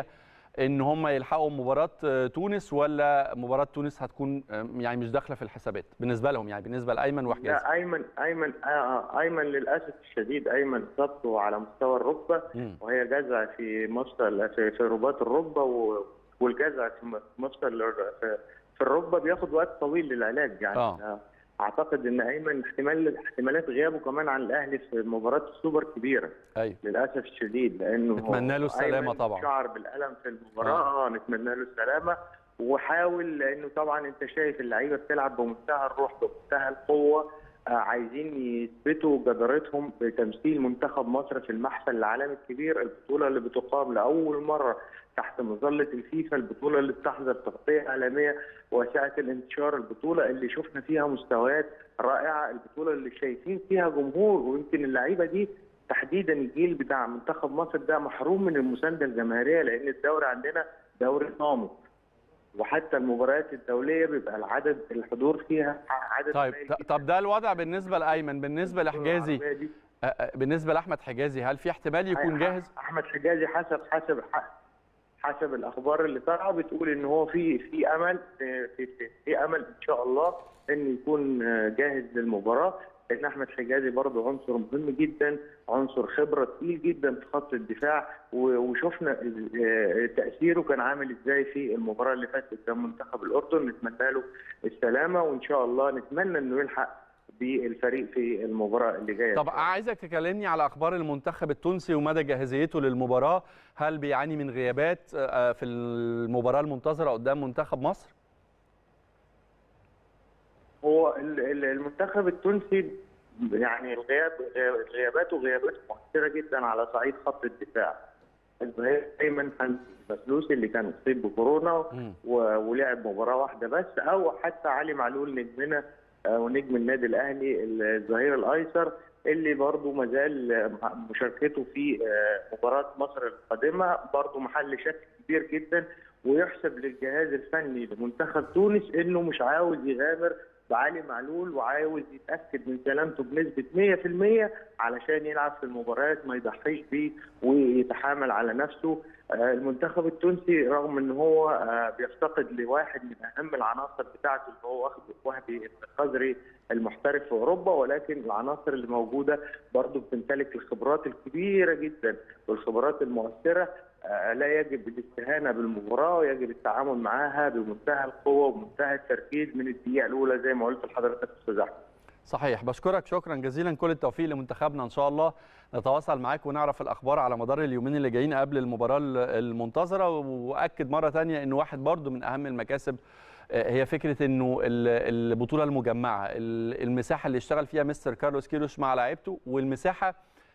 ان هم يلحقوا مباراه آه، تونس ولا مباراه تونس هتكون آه، يعني مش داخله في الحسابات بالنسبه لهم يعني بالنسبه لايمن وحجازي لا ايمن ايمن آه، آه، ايمن للاسف الشديد ايمن اصابته على مستوى الركبه مم. وهي جزع في مفصل في في رباط الركبه و- والجزع في م- مفصل الر- في- في الركبه بياخد وقت طويل للعلاج يعني آه. آه. اعتقد ان ايمن احتمال احتمالات غيابه كمان عن الاهلي في مباراه السوبر كبيره ايوه للاسف الشديد لانه نتمنى له السلامة أيمن طبعا. شعر بالالم في المباراه اه نتمنى له السلامه وحاول لانه طبعا انت شايف اللعيبه بتلعب بمنتهى الروح بمنتهى القوه آه عايزين يثبتوا جدارتهم بتمثيل منتخب مصر في المحفل العالمي الكبير البطوله اللي بتقام لاول مره تحت مظله الفيفا البطوله اللي بتحظى بتغطيه عالميه وسعه الانتشار البطوله اللي شفنا فيها مستويات رائعه البطوله اللي شايفين فيها جمهور ويمكن اللعيبه دي تحديدا الجيل بتاع منتخب مصر ده محروم من المسانده الجماهيريه لان الدوري عندنا دوري صامت وحتى المباريات الدوليه بيبقى العدد الحضور فيها عدد طيب قليل ط- جداً. طب ده الوضع بالنسبه لايمن بالنسبه لحجازي العربية دي آه، آه، بالنسبه لاحمد حجازي هل في احتمال يكون جاهز احمد حجازي حسب حسب حسب الاخبار اللي طالعه بتقول ان هو في في امل في في, في امل ان شاء الله انه يكون جاهز للمباراه لان احمد حجازي برضه عنصر مهم جدا عنصر خبره تقيل جدا في خط الدفاع و- وشفنا ال- تاثيره كان عامل ازاي في المباراه اللي فاتت قدام منتخب الاردن نتمنى له السلامه وان شاء الله نتمنى انه يلحق بالفريق في المباراه اللي جايه طب عايزك تكلمني على اخبار المنتخب التونسي ومدى جاهزيته للمباراه هل بيعاني من غيابات آه، في المباراه المنتظره قدام منتخب مصر هو ال- ال- المنتخب التونسي يعني الغياب غياب- غياباته غيابات مؤثره جدا على صعيد خط الدفاع. الظهير ايمن حمدي مسلوسي اللي كان اصيب بكورونا مم. و- ولعب مباراه واحده بس او حتى علي معلول نجمنا آه، ونجم النادي الاهلي الظهير الايسر اللي برضه ما زال آه، مشاركته في آه، مباراه مصر القادمه برضه محل شك كبير جدا ويحسب للجهاز الفني لمنتخب تونس انه مش عاوز يغامر بعلي معلول وعاوز يتاكد من سلامته بنسبه 100% علشان يلعب في المباريات ما يضحيش بيه ويتحامل على نفسه آه، المنتخب التونسي رغم ان هو آه، بيفتقد لواحد من اهم العناصر بتاعته اللي هو وهبي- وهبي الخزري المحترف في اوروبا ولكن العناصر اللي موجوده برضه بتمتلك الخبرات الكبيره جدا والخبرات المؤثره آه، لا يجب الاستهانه بالمباراه ويجب التعامل معاها بمنتهى القوه ومنتهى التركيز من الدقيقه الاولى زي ما قلت لحضرتك استاذ احمد صحيح بشكرك شكرا جزيلا كل التوفيق لمنتخبنا ان شاء الله نتواصل معاك ونعرف الاخبار على مدار اليومين اللي جايين قبل المباراه المنتظره واكد مره تانية ان واحد برضو من اهم المكاسب آه، هي فكره انه ال- البطوله المجمعه ال- المساحه اللي اشتغل فيها مستر كارلوس كيروش مع لعيبته والمساحه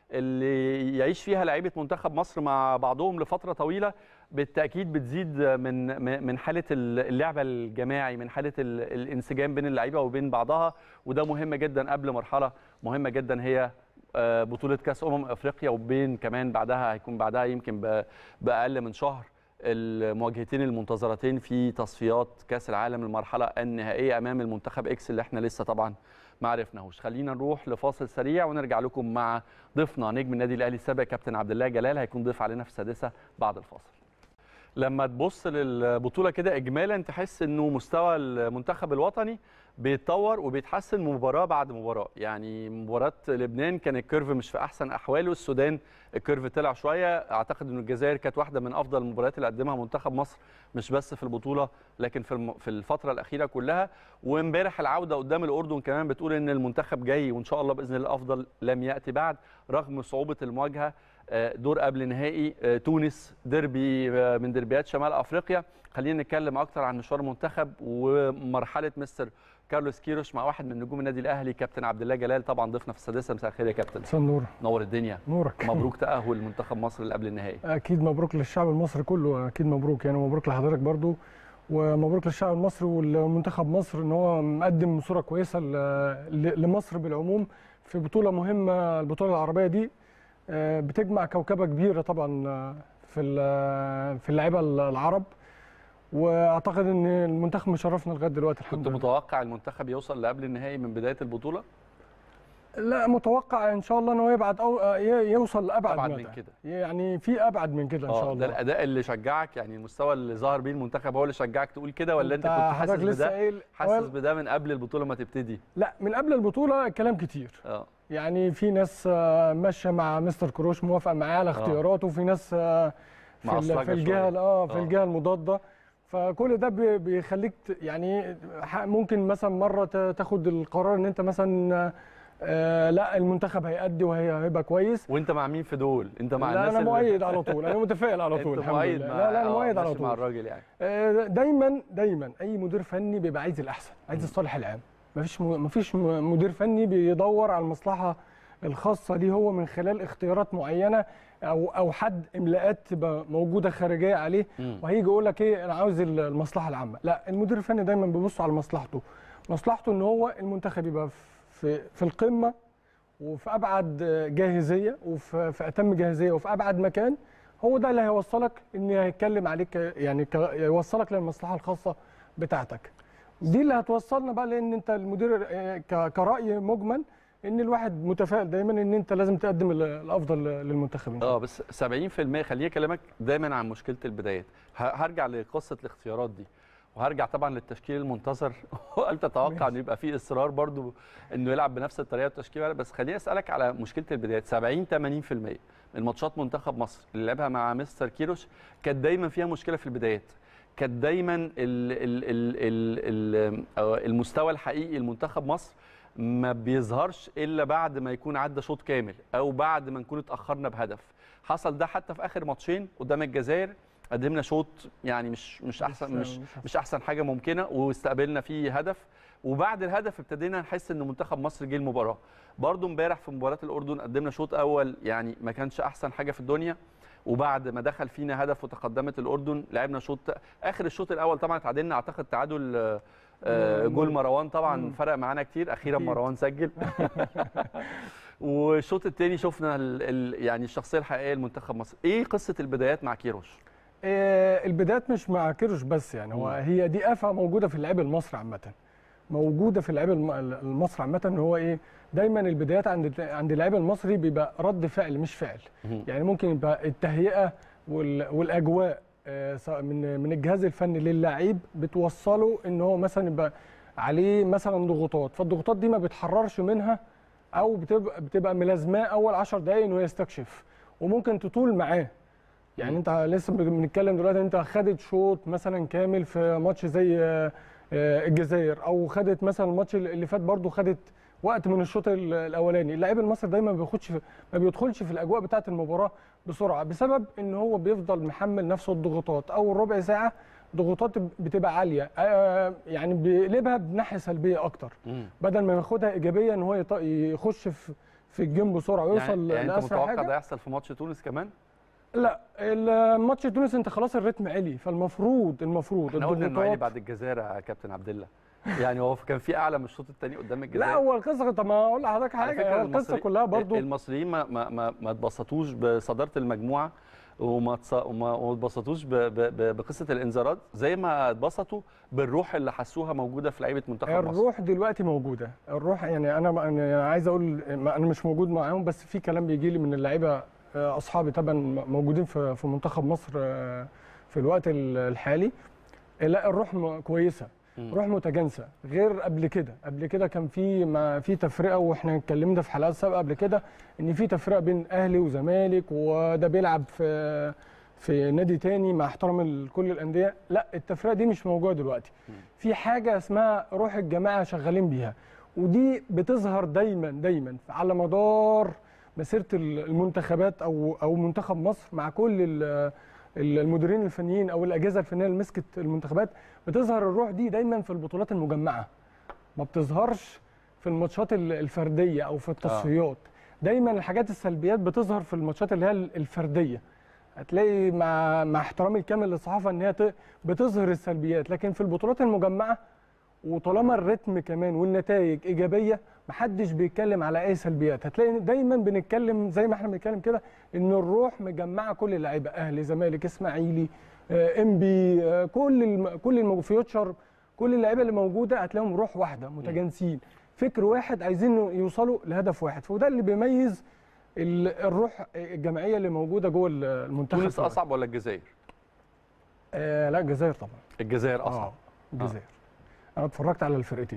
اللي يعيش فيها لعيبه منتخب مصر مع بعضهم لفتره طويله بالتاكيد بتزيد من من حاله اللعبه الجماعي من حاله ال- الانسجام بين اللعيبه وبين بعضها وده مهم جدا قبل مرحله مهمه جدا هي آه، بطوله كاس امم افريقيا وبين كمان بعدها هيكون بعدها يمكن ب- باقل من شهر المواجهتين المنتظرتين في تصفيات كاس العالم المرحله النهائيه امام المنتخب اكس اللي احنا لسه طبعا ما عرفناهوش خلينا نروح لفاصل سريع ونرجع لكم مع ضيفنا نجم النادي الاهلي السابق كابتن عبد الله جلال هيكون ضيف علينا في السادسه بعد الفاصل لما تبص للبطوله كده اجمالا تحس انه مستوى المنتخب الوطني بيتطور وبيتحسن مباراه بعد مباراه يعني مباراه لبنان كان الكيرف مش في احسن احواله السودان الكيرف طلع شويه اعتقد ان الجزائر كانت واحده من افضل المباريات اللي قدمها منتخب مصر مش بس في البطوله لكن في الم- في الفتره الاخيره كلها وامبارح العوده قدام الاردن كمان بتقول ان المنتخب جاي وان شاء الله باذن الله الافضل لم ياتي بعد رغم صعوبه المواجهه آه، دور قبل نهائي آه، تونس ديربي آه، من ديربيات شمال افريقيا خلينا نتكلم اكتر عن مشوار المنتخب ومرحله مستر كارلوس كيروش مع واحد من نجوم النادي الاهلي كابتن عبد الله جلال طبعا ضيفنا في السادسه مساء الخير يا كابتن مساء النور نور الدنيا نورك مبروك تاهل منتخب مصر اللي قبل النهائي اكيد مبروك للشعب المصري كله اكيد مبروك يعني مبروك لحضرتك برضو ومبروك للشعب المصري والمنتخب مصر ان هو مقدم صوره كويسه ل- ل- لمصر بالعموم في بطوله مهمه البطوله العربيه دي آه، بتجمع كوكبه كبيره طبعا آه، في ال- في اللعيبه العرب واعتقد ان المنتخب مشرفنا لغايه دلوقتي الحمد كنت لله متوقع المنتخب يوصل لقبل النهائي من بدايه البطوله لا متوقع ان شاء الله ان هو يبعد او آه، ي- يوصل لابعد ابعد مدى. من كده يعني في ابعد من كده ان شاء اه ده الله الاداء اللي شجعك يعني المستوى اللي ظهر بيه المنتخب هو اللي شجعك تقول كده ولا انت أنت كنت حاسس حضرتك لسه بده قايل حاسس أول- بده من قبل البطوله ما تبتدي لا من قبل البطوله كلام كتير اه يعني في ناس آه، ماشيه مع مستر كروش موافقه معاه على اختياراته وفي ناس آه، في, ال- معصلجة في الجهه شوية. اه في آه. الجهه المضاده فكل ده بي- بيخليك ت- يعني ح- ممكن مثلا مره ت- تاخد القرار ان انت مثلا آه، لا المنتخب هيأدي وهيبقى كويس وانت مع مين في دول انت مع لا الناس انا اللي- مؤيد على طول انا متفائل على طول انت الحمد مؤيد لله مع لا لا انا آه، مؤيد على ماشي مع طول الراجل يعني آه، دايما دايما اي مدير فني بيبقى عايز الاحسن عايز الصالح العام مفيش م- مفيش م- مدير فني بيدور على المصلحه الخاصه ليه هو من خلال اختيارات معينه او او حد املاءات تبقى موجوده خارجيه عليه مم. وهيجي يقول لك ايه انا عاوز ال- المصلحه العامه لا المدير الفني دايما بيبص على مصلحته مصلحته ان هو المنتخب يبقى في في القمه وفي ابعد جاهزيه وفي في اتم جاهزيه وفي ابعد مكان هو ده اللي هيوصلك ان هيتكلم عليك يعني ك- يوصلك للمصلحه الخاصه بتاعتك دي اللي هتوصلنا بقى لان انت المدير آه، ك- كراي مجمل ان الواحد متفائل دايما ان انت لازم تقدم ال- الافضل للمنتخب إن شاء اه بس 70% خليني اكلمك دايما عن مشكله البدايات ه- هرجع لقصه الاختيارات دي وهرجع طبعا للتشكيل المنتظر وهل تتوقع انه يبقى فيه اصرار برضو انه يلعب بنفس الطريقه والتشكيله بس خليني اسالك على مشكله البدايات 70 80% من ماتشات منتخب مصر اللي لعبها مع مستر كيروش كانت دايما فيها مشكله في البدايات كانت دايما ال ال ال ال ال أو المستوى الحقيقي لمنتخب مصر ما بيظهرش الا بعد ما يكون عدى شوط كامل او بعد ما نكون اتاخرنا بهدف حصل ده حتى في اخر ماتشين قدام الجزائر قدمنا شوط يعني مش مش احسن مش مش احسن حاجه ممكنه واستقبلنا فيه هدف وبعد الهدف ابتدينا نحس ان منتخب مصر جه المباراه برضو امبارح في مباراه الاردن قدمنا شوط اول يعني ما كانش احسن حاجه في الدنيا وبعد ما دخل فينا هدف وتقدمت الاردن لعبنا شوط اخر الشوط الاول طبعا اتعادلنا اعتقد تعادل آه، آه، جول مروان طبعا فرق معانا كتير اخيرا أكيد. مروان سجل والشوط الثاني شفنا ال ال يعني الشخصيه الحقيقيه لمنتخب مصر ايه قصه البدايات مع كيروش آه، البدايات مش مع كيروش بس يعني هو هي دي آفة موجودة في اللعيب المصري عامة موجودة في اللعيب الم- المصري عامة ان هو ايه دايما البدايات عند عند اللعيب المصري بيبقى رد فعل مش فعل يعني ممكن يبقى التهيئة وال- والاجواء آه، سواء من من الجهاز الفني للاعيب بتوصله ان هو مثلا يبقى عليه مثلا ضغوطات فالضغوطات دي ما بيتحررش منها او بتبقى بتبقى ملازماه اول 10 دقائق انه يستكشف وممكن تطول معاه يعني انت لسه بنتكلم دلوقتي انت خدت شوط مثلا كامل في ماتش زي آه، آه، الجزائر او خدت مثلا الماتش اللي فات برضو خدت وقت من الشوط ال- الاولاني اللاعب المصري دايما ما بياخدش في ما بيدخلش في الاجواء بتاعه المباراه بسرعه بسبب ان هو بيفضل محمل نفسه الضغوطات اول ربع ساعه ضغوطات بتبقى عاليه آه، يعني بيقلبها بناحيه سلبيه اكتر بدل ما ياخدها ايجابيه ان هو يط- يخش في في الجيم بسرعه ويوصل يعني, يعني انت لاسرع متوقع حاجه ده يحصل في ماتش تونس كمان لا الماتش تونس انت خلاص الريتم عالي فالمفروض المفروض احنا قلنا انه عالي الضغوطات بعد الجزائر يا كابتن عبد الله يعني هو كان في اعلى من الشوط الثاني قدام الجزائر لا هو القصه طب ما اقول لحضرتك على حاجه فكرة هو القصه المصري- كلها برضو المصريين ما ما ما, ما اتبسطوش بصداره المجموعه وما تص- وما وما اتبسطوش ب- ب- ب- بقصه الانذارات زي ما اتبسطوا بالروح اللي حسوها موجوده في لعيبه منتخب مصر الروح دلوقتي موجوده الروح يعني انا انا عايز اقول ما انا مش موجود معاهم بس في كلام بيجي لي من اللعيبه آه، اصحابي طبعا موجودين في في منتخب مصر آه، في الوقت ال- الحالي آه، لا الروح م- كويسه روح متجانسه غير قبل كده قبل كده كان في ما في تفرقه واحنا اتكلمنا في حلقات سابقه قبل كده ان في تفرقه بين اهلي وزمالك وده بيلعب في في نادي تاني مع احترام كل الانديه لا التفرقه دي مش موجوده دلوقتي في حاجه اسمها روح الجماعه شغالين بيها ودي بتظهر دايما دايما على مدار مسيره المنتخبات او او منتخب مصر مع كل ال- المديرين الفنيين او الاجهزه الفنيه اللي مسكت المنتخبات بتظهر الروح دي دايما في البطولات المجمعه ما بتظهرش في الماتشات ال- الفرديه او في التصفيات دايما الحاجات السلبيات بتظهر في الماتشات اللي هي الفرديه هتلاقي مع مع احترامي الكامل للصحافه ان هي ت- بتظهر السلبيات لكن في البطولات المجمعه وطالما الريتم كمان والنتائج ايجابيه محدش بيتكلم على اي سلبيات هتلاقي دايما بنتكلم زي ما احنا بنتكلم كده ان الروح مجمعه كل اللعيبه اهلي زمالك اسماعيلي آه، انبي آه، كل الم... كل الم... فيوتشر كل اللعيبه اللي موجوده هتلاقيهم روح واحده متجانسين فكر واحد عايزين يوصلوا لهدف واحد فده اللي بيميز ال- الروح الجماعيه اللي موجوده جوه المنتخب تونس دلوقتي. اصعب ولا الجزائر؟ آه لا الجزائر طبعا الجزائر اصعب آه الجزائر انا اتفرجت على الفرقتين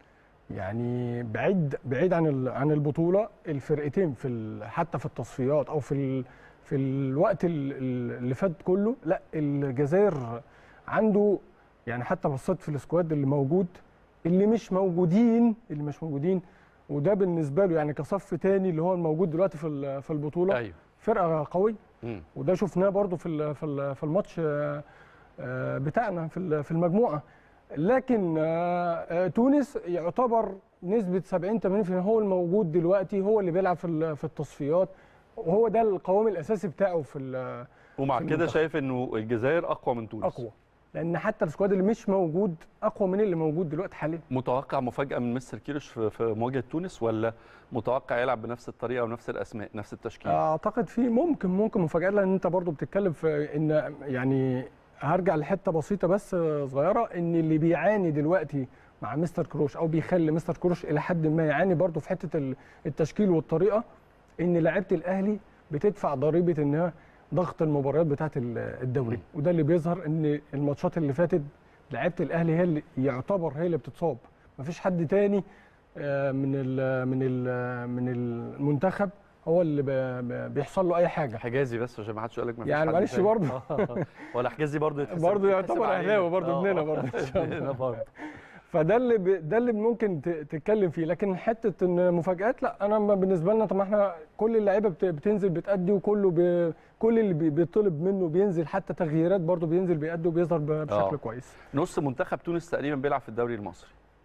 يعني بعيد بعيد عن ال- عن البطوله الفرقتين في ال- حتى في التصفيات او في ال في الوقت ال- ال- اللي فات كله لا الجزائر عنده يعني حتى بصيت في السكواد اللي موجود اللي مش موجودين اللي مش موجودين وده بالنسبه له يعني كصف تاني اللي هو الموجود دلوقتي في ال- في البطوله ايوه فرقه قوي مم. وده شفناه برضو في ال- في ال- في الماتش آه، آه، بتاعنا في ال- في المجموعه لكن آه، آه، تونس يعتبر نسبه 70 80% هو الموجود دلوقتي هو اللي بيلعب في ال- في التصفيات وهو ده القوام الاساسي بتاعه في ال- ومع في كده المنتخب. شايف انه الجزائر اقوى من تونس اقوى لان حتى السكواد اللي مش موجود اقوى من اللي موجود دلوقتي حاليا متوقع مفاجاه من مستر كيروش في في مواجهه تونس ولا متوقع يلعب بنفس الطريقه ونفس الاسماء نفس التشكيل اعتقد في ممكن ممكن مفاجاه لان انت برضو بتتكلم في ان يعني هرجع لحته بسيطه بس صغيره ان اللي بيعاني دلوقتي مع مستر كروش او بيخلي مستر كروش الى حد ما يعاني برضو في حته ال- التشكيل والطريقه ان لعيبه الاهلي بتدفع ضريبه انها ضغط المباريات بتاعه ال- الدوري وده اللي بيظهر ان الماتشات اللي فاتت لعيبه الاهلي هي اللي يعتبر هي اللي بتصاب مفيش حد تاني آه، من ال من ال من المنتخب هو اللي ب- ب- بيحصل له اي حاجه حجازي بس عشان ما حدش يقول لك ما فيش يعني حد معلش تاني. برضه. ولا حجازي برضه يتحسب برضه يتحسب يعتبر علينا. أهلاوي برضه آه. ابننا برضه إن شاء الله. ابننا برضه فده اللي ب... ده اللي ممكن ت- تتكلم فيه لكن حته ان مفاجات لا انا ما بالنسبه لنا طب ما احنا كل اللعيبه بت... بتنزل بتأدي وكله ب... كل اللي بي- بيطلب منه بينزل حتى تغييرات برضه بينزل بيأدي وبيظهر ب... بشكل آه. كويس نص منتخب تونس تقريبا بيلعب في الدوري المصري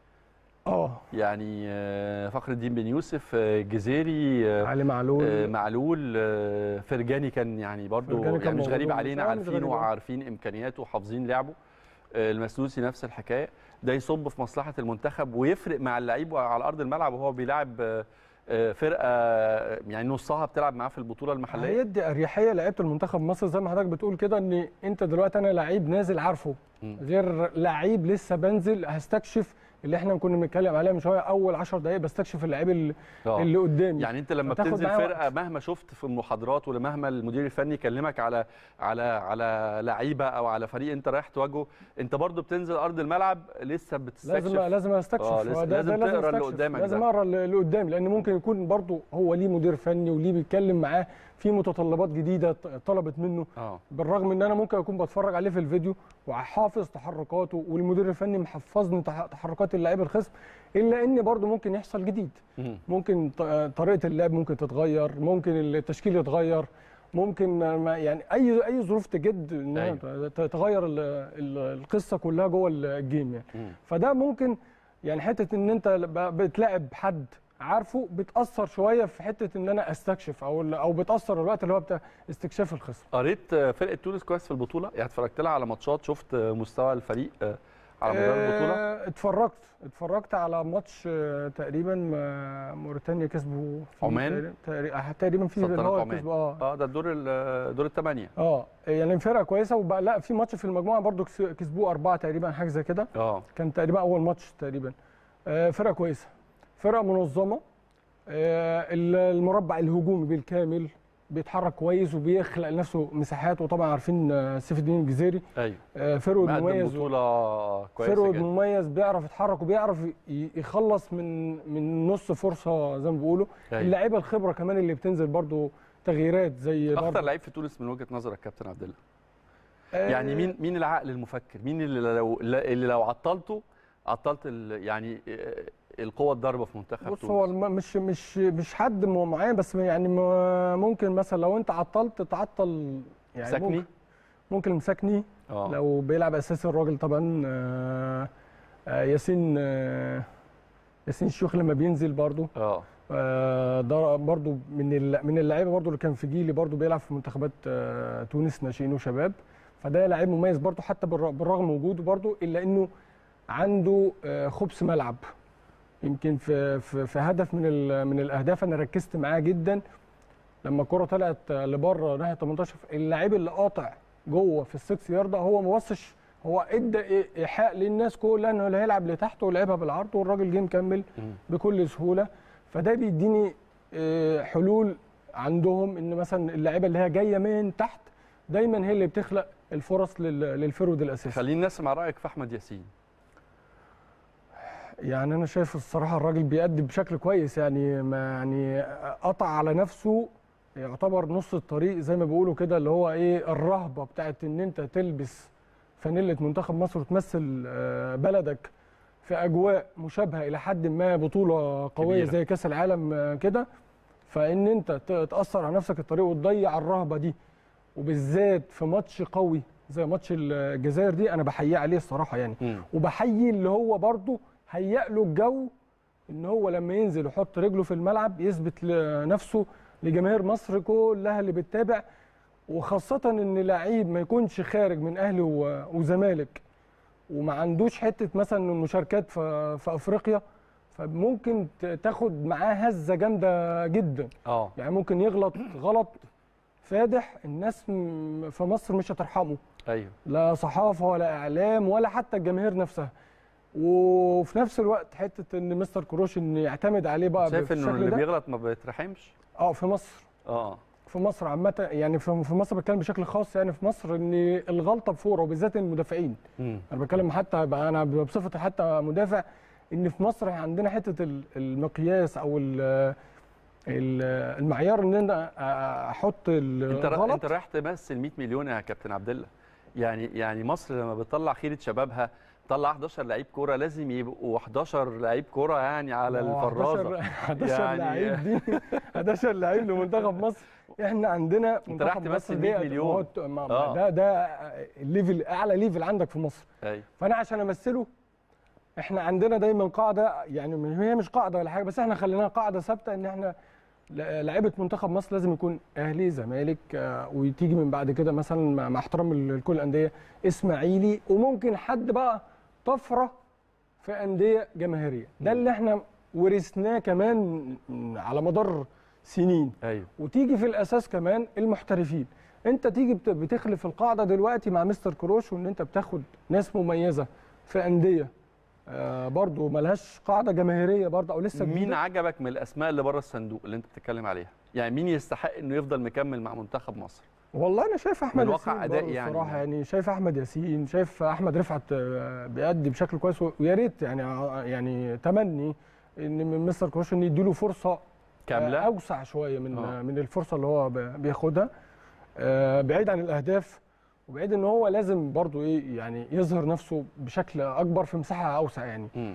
اه يعني آه، فخر الدين بن يوسف آه، جزيري آه، علي معلول آه، معلول آه، فرجاني كان يعني برضو فرجاني كان يعني مش موجود غريب ومش- علينا آه، مش عارفينه غريب، آه. وعارفين امكانياته وحافظين لعبه آه، المسلوسي نفس الحكايه ده يصب في مصلحه المنتخب ويفرق مع اللعيب على ارض الملعب وهو بيلعب آه، آه، فرقه آه، يعني نصها بتلعب معاه في البطوله المحليه هيدي اريحيه لعيبه المنتخب مصر زي ما حضرتك بتقول كده ان انت دلوقتي انا لعيب نازل عارفه مم. غير لعيب لسه بنزل هستكشف اللي احنا كنا بنتكلم عليها من شويه اول 10 دقائق بستكشف اللعيب اللي, آه. اللي قدامي يعني انت لما هتاخد بتنزل معاه فرقه وقت. مهما شفت في المحاضرات ولا مهما المدير الفني يكلمك على على على لعيبه او على فريق انت رايح تواجهه انت برضو بتنزل ارض الملعب لسه بتستكشف لازم لازم استكشف آه، هو لازم- ده- ده لازم تقرا اللي أستكشف. قدامك لازم ده. اقرا اللي اللي قدامي لان ممكن يكون برضه هو ليه مدير فني وليه بيتكلم معاه في متطلبات جديده ط- طلبت منه اه بالرغم ان انا ممكن اكون بتفرج عليه في الفيديو وحافظ تحركاته والمدير الفني محفظني تح- تحركات اللعيب الخصم الا ان برضه ممكن يحصل جديد مم. ممكن ط- طريقه اللعب ممكن تتغير ممكن التشكيل يتغير ممكن ما- يعني اي اي ظروف تجد انها أيوة. ت- تغير ال- ال- القصه كلها جوه الجيم يعني مم. فده ممكن يعني حته ان انت ب- بتلاعب حد عارفه بتاثر شويه في حته ان انا استكشف او او بتاثر الوقت اللي هو بتاع استكشاف الخصم قريت آه، فرقه تونس كويس في البطوله يعني اتفرجت لها على ماتشات شفت آه، مستوى الفريق آه، على مدار البطوله آه، اتفرجت اتفرجت على ماتش آه، تقريبا ما- موريتانيا كسبوا فيه عمان؟ تقريبا تقريبا في اللي سلطنة هو عمان كسبوا اه اه ده الدور ال- دور الثمانيه اه يعني فرقه كويسه وبقى لا في ماتش في المجموعه برضو كس- كسبوه اربعه تقريبا حاجه زي كده اه كان تقريبا اول ماتش تقريبا آه، فرقه كويسه فرقه منظمه آه، ال- المربع الهجومي بالكامل بيتحرك كويس وبيخلق لنفسه مساحات وطبعا عارفين آه، سيف الدين الجزيري ايوه آه، فرود مقدم مميز بطوله كويسه فرود جدا مميز بيعرف يتحرك وبيعرف ي- يخلص من من نص فرصه زي ما بيقولوا أيوة. اللعيبه الخبره كمان اللي بتنزل برضو تغييرات زي اخطر برضو لعيب في تونس من وجهه نظرك كابتن عبد الله آه، يعني مين مين العقل المفكر مين اللي لو اللي لو عطلته عطلت ال- يعني آه، القوه الضاربه في منتخب بص تونس هو الم- مش مش مش حد م- معين بس يعني م- ممكن مثلا لو انت عطلت تعطل يعني سكني ممكن ممكن مسكني اه لو بيلعب اساسي الراجل طبعا آه، آه، ياسين آه، ياسين الشيخ لما بينزل برضو اه آه، ده برضو من الل- من اللعيبه برضو اللي كان في جيلي برضو بيلعب في منتخبات آه، تونس ناشئين وشباب فده لعيب مميز برضو حتى بالر- بالرغم وجوده برضو الا انه عنده آه، خبث ملعب يمكن في في, في هدف من ال- من الاهداف انا ركزت معاه جدا لما الكره طلعت آه، لبره ناحيه 18 اللعيب اللي قاطع جوه في السكس يارده هو ما بصش هو ادى إيه- ايحاء للناس كلها انه اللي هيلعب لتحت ولعبها بالعرض والراجل جه مكمل بكل سهوله فده بيديني آه، حلول عندهم ان مثلا اللعيبه اللي هي جايه من تحت دايما هي اللي بتخلق الفرص لل- للفرود الاساسي خلينا نسمع رايك في احمد ياسين يعني انا شايف الصراحه الراجل بيأدي بشكل كويس يعني ما يعني قطع على نفسه يعتبر نص الطريق زي ما بيقولوا كده اللي هو ايه الرهبه بتاعت ان انت تلبس فانيله منتخب مصر وتمثل آه، بلدك في اجواء مشابهه الى حد ما بطوله قويه كبيرة. زي كاس العالم آه، كده فان انت ت- تاثر على نفسك الطريق وتضيع الرهبه دي وبالذات في ماتش قوي زي ماتش الجزائر دي انا بحييه عليه الصراحه يعني مم. وبحيي اللي هو برضه هيأ له الجو ان هو لما ينزل يحط رجله في الملعب يثبت لنفسه لجماهير مصر كلها اللي بتتابع وخاصة ان لعيب ما يكونش خارج من اهلي و- وزمالك وما عندوش حتة مثلا المشاركات في, في افريقيا فممكن ت- تاخد معاه هزة جامدة جدا اه يعني ممكن يغلط غلط فادح الناس م- في مصر مش هترحمه ايوه لا صحافه ولا اعلام ولا حتى الجماهير نفسها وفي نفس الوقت حته ان مستر كروش ان يعتمد عليه بقى شايف انه بالشكل اللي ده بيغلط ما بيترحمش اه في مصر اه في مصر عامه يعني في في مصر بتكلم بشكل خاص يعني في مصر ان الغلطه بفوره وبالذات المدافعين مم. انا بتكلم حتى بقى انا بصفتي حتى مدافع ان في مصر عندنا حته ال- المقياس او ال- ال- المعيار ان انا احط انت را... الغلط انت رايح تمثل 100 مليون يا كابتن عبد الله يعني يعني مصر لما بتطلع خيره شبابها تطلع 11 لعيب كوره لازم يبقوا 11 لعيب كوره يعني على ما هو الفرازه 11 يعني- لعيب دي 11 لعيب لمنتخب مصر احنا عندنا انت رايح منتخب مصر تمثل دي 100 مليون. ما هو الت- ما- ما آه. ده ده الليفل اعلى ليفل عندك في مصر ايوه فانا عشان امثله احنا عندنا دايما قاعده يعني هي مش قاعده ولا حاجه بس احنا خليناها قاعده ثابته ان احنا ل- لعيبه منتخب مصر لازم يكون اهلي زمالك آه، وتيجي من بعد كده مثلا مع- مع احترام لكل الانديه اسماعيلي وممكن حد بقى طفره في انديه جماهيريه ده اللي احنا ورثناه كمان على مدار سنين ايوه وتيجي في الاساس كمان المحترفين انت تيجي بت- بتخلف القاعده دلوقتي مع مستر كروش وان انت بتاخد ناس مميزه في انديه آه برضو ملهاش قاعده جماهيريه برضو او لسه مين جديدة. عجبك من الاسماء اللي بره الصندوق اللي انت بتتكلم عليها يعني مين يستحق انه يفضل مكمل مع منتخب مصر والله انا شايف احمد من واقع ياسين أداء برضو يعني. الصراحه يعني شايف احمد ياسين شايف احمد رفعت آه، بيأدي بشكل كويس و- ويا ريت يعني آه، يعني تمني ان من مستر كروش ان يديله فرصه كامله آه، اوسع شويه من آه. آه. من الفرصه اللي هو ب- بياخدها آه، بعيد عن الاهداف وبعيد ان هو لازم برضو ايه يعني يظهر نفسه بشكل اكبر في مساحه اوسع يعني مم.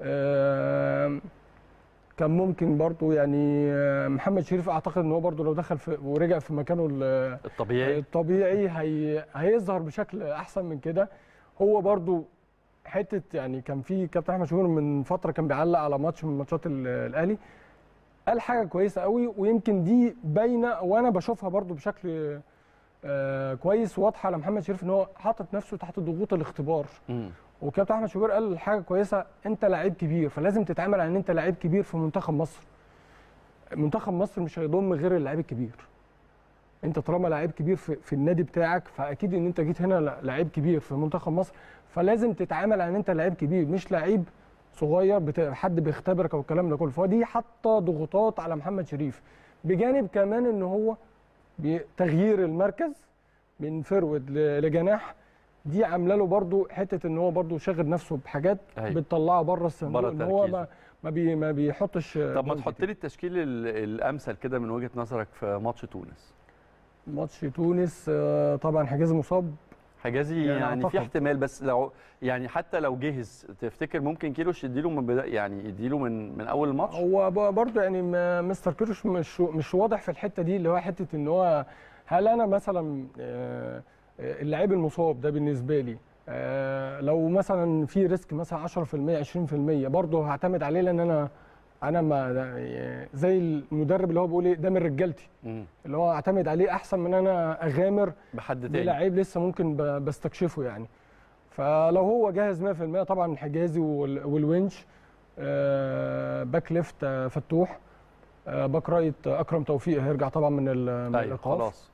آه، كان ممكن برضو يعني آه، محمد شريف اعتقد ان هو برضو لو دخل في ورجع في مكانه ال- الطبيعي الطبيعي هي هيظهر بشكل احسن من كده هو برضو حته يعني كان في كابتن احمد شهور من فتره كان بيعلق على ماتش من ماتشات ال- الاهلي قال حاجه كويسه قوي ويمكن دي باينه وانا بشوفها برضو بشكل آه كويس واضحه على محمد شريف ان هو حاطط نفسه تحت ضغوط الاختبار مم. وكابتن احمد شوبير قال حاجه كويسه انت لعيب كبير فلازم تتعامل على ان انت لعيب كبير في منتخب مصر منتخب مصر مش هيضم غير اللعيب الكبير انت طالما لعيب كبير في, في النادي بتاعك فاكيد ان انت جيت هنا ل- لعيب كبير في منتخب مصر فلازم تتعامل على ان انت لعيب كبير مش لعيب صغير بت... حد بيختبرك او الكلام ده كله فدي حاطه ضغوطات على محمد شريف بجانب كمان ان هو بي- تغيير المركز من فرود ل- لجناح دي عامله له برضو حته ان هو برضو شاغل نفسه بحاجات أيوة. بتطلعه بره الصندوق بره ان هو تركيزه. ما ما, بي ما بيحطش طب ما جول تحط كتير. لي التشكيل ال- الامثل كده من وجهه نظرك في ماتش تونس ماتش تونس آه، طبعا حجازي مصاب حجازي يعني يعني, في أعتقد. احتمال بس لو يعني حتى لو جهز تفتكر ممكن كيروش يديله من بدا يعني يديله من من اول الماتش هو ب- برضو يعني ما- مستر كيروش مش مش واضح في الحته دي اللي هو حته ان هو هل انا مثلا آه، آه، اللعيب المصاب ده بالنسبه لي آه، لو مثلا في ريسك مثلا 10% 20% برضه هعتمد عليه لان انا انا ما آه، زي المدرب اللي هو بيقول ايه ده من رجالتي مم. اللي هو اعتمد عليه احسن من انا اغامر بحد تاني بلعيب لسه ممكن ب- بستكشفه يعني فلو هو جاهز 100% طبعا حجازي وال- والونش آه، باك ليفت آه، فتوح آه، باك رايت آه، اكرم توفيق هيرجع طبعا من ال- من ايوه الايقاف خلاص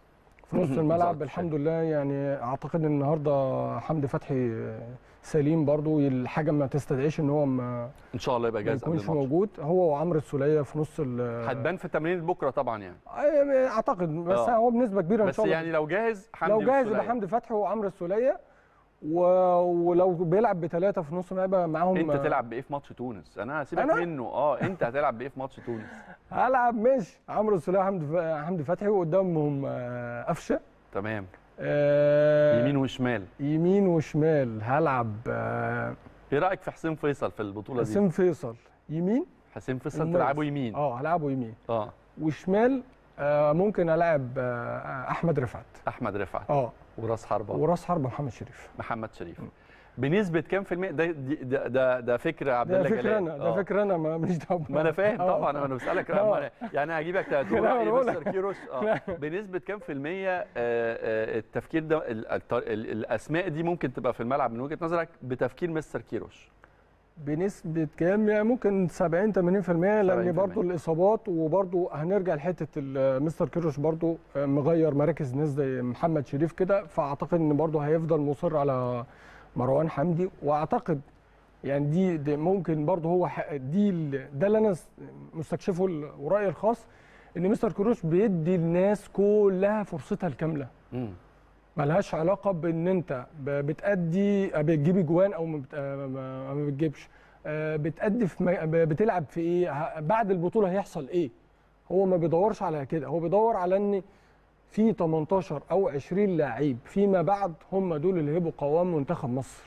في نص الملعب ظهرت الحمد لله يعني اعتقد ان النهارده حمدي فتحي سليم برضو الحاجه ما تستدعيش ان هو ما ان شاء الله يبقى ما جاهز قبل يكونش الماتش موجود هو وعمرو السوليه في نص ال هتبان في تمرين بكره طبعا يعني اعتقد بس آه. هو بنسبه كبيره ان بس شاء الله يعني لو جاهز حمدي لو جاهز والسولية. يبقى حمدي فتحي وعمرو السوليه و... ولو بيلعب بثلاثه في نص الملعب معاهم انت تلعب بايه في ماتش تونس انا هسيبك أنا؟ منه اه انت هتلعب بايه في ماتش تونس هلعب ماشي عمرو السوليه وحمدي ف- حمدي فتحي وقدامهم آه، قفشه تمام آه، يمين وشمال يمين وشمال هلعب آه، ايه رايك في حسين فيصل في البطوله دي حسين فيصل يمين حسين فيصل مميز. تلعبه يمين اه هلعبه يمين اه وشمال آه، ممكن العب آه، احمد رفعت احمد رفعت اه وراس حربه وراس حربه محمد شريف محمد شريف بنسبه كام في المية ده دي- ده ده, ده فكر عبد ده الله فكر جلال انا ده آه. فكر انا ما- ماليش دعوه ما انا فاهم آه. طبعا انا بسالك آه. ما أنا- يعني هجيبك تقول لا، راي أنا بقول مستر لك. كيروش اه بنسبه كام في الميه آه، آه، التفكير ده ال- الت- ال- الاسماء دي ممكن تبقى في الملعب من وجهه نظرك بتفكير مستر كيروش بنسبة كام يعني ممكن 70 80% لأن 70%. برضو الإصابات وبرضو هنرجع لحتة ال- مستر كيروش برضو مغير مراكز ناس زي محمد شريف كده فأعتقد إن برضو هيفضل مصر على مروان حمدي وأعتقد يعني دي, دي ممكن برضو هو ح- دي ال- ده اللي أنا س- مستكشفه ال- ورأيي الخاص إن مستر كيروش بيدي الناس كلها فرصتها الكاملة مم. ملهاش علاقه بان انت ب- بتأدي بتجيب اجوان او ما بت- ما- ما ما بتجيبش آه، بتأدي في م- ب- بتلعب في ايه ه- بعد البطوله هيحصل ايه هو ما بيدورش على كده هو بيدور على ان في 18 او 20 لعيب فيما بعد هم دول اللي هيبقوا قوام منتخب مصر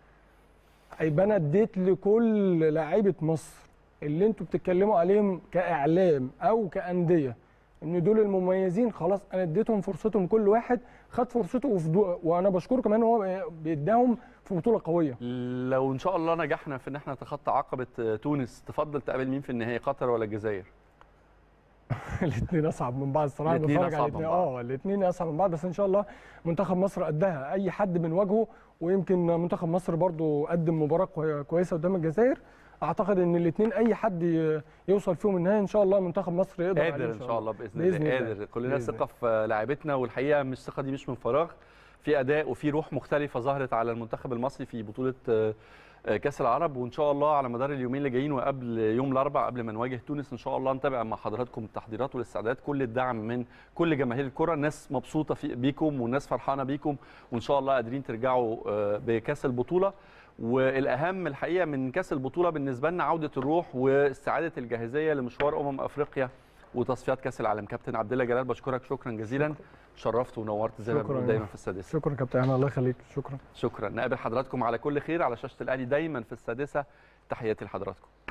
يبقى انا اديت لكل لعيبه مصر اللي انتوا بتتكلموا عليهم كاعلام او كانديه ان دول المميزين خلاص انا اديتهم فرصتهم كل واحد خد فرصته وفي دو... وانا بشكره كمان إن هو بيداهم في بطوله قويه لو ان شاء الله نجحنا في ان احنا نتخطى عقبه آه، تونس تفضل تقابل مين في النهائي قطر ولا الجزائر الاثنين اصعب من بعض الصراحه الاتنين بتفرج على أصعب من الاتنين بعض. اه الاثنين اصعب من بعض بس ان شاء الله منتخب مصر قدها اي حد بنواجهه ويمكن منتخب مصر برضو قدم مباراه كوي- كويسه قدام الجزائر اعتقد ان الاثنين اي حد ي- يوصل فيهم النهائي ان شاء الله منتخب مصر يقدر عليه قادر ان شاء الله باذن, بإذن الله الله. قادر كلنا بإذن ثقه في لاعبتنا والحقيقه مش الثقه دي مش من فراغ في اداء وفي روح مختلفه ظهرت على المنتخب المصري في بطوله آه، آه، كاس العرب وان شاء الله على مدار اليومين اللي جايين وقبل يوم الاربعاء قبل ما نواجه تونس ان شاء الله نتابع مع حضراتكم التحضيرات والاستعدادات كل الدعم من كل جماهير الكره الناس مبسوطه في بيكم والناس فرحانه بيكم وان شاء الله قادرين ترجعوا آه، بكاس البطوله والاهم الحقيقه من كاس البطوله بالنسبه لنا عوده الروح واستعاده الجاهزيه لمشوار امم افريقيا وتصفيات كاس العالم كابتن عبد الله جلال بشكرك شكرا جزيلا شرفت ونورت زي ما شكراً. بنقول دايما في السادسه شكرا كابتن أحمد، الله يخليك شكرا شكرا نقابل حضراتكم على كل خير على شاشه الاهلي دايما في السادسه تحياتي لحضراتكم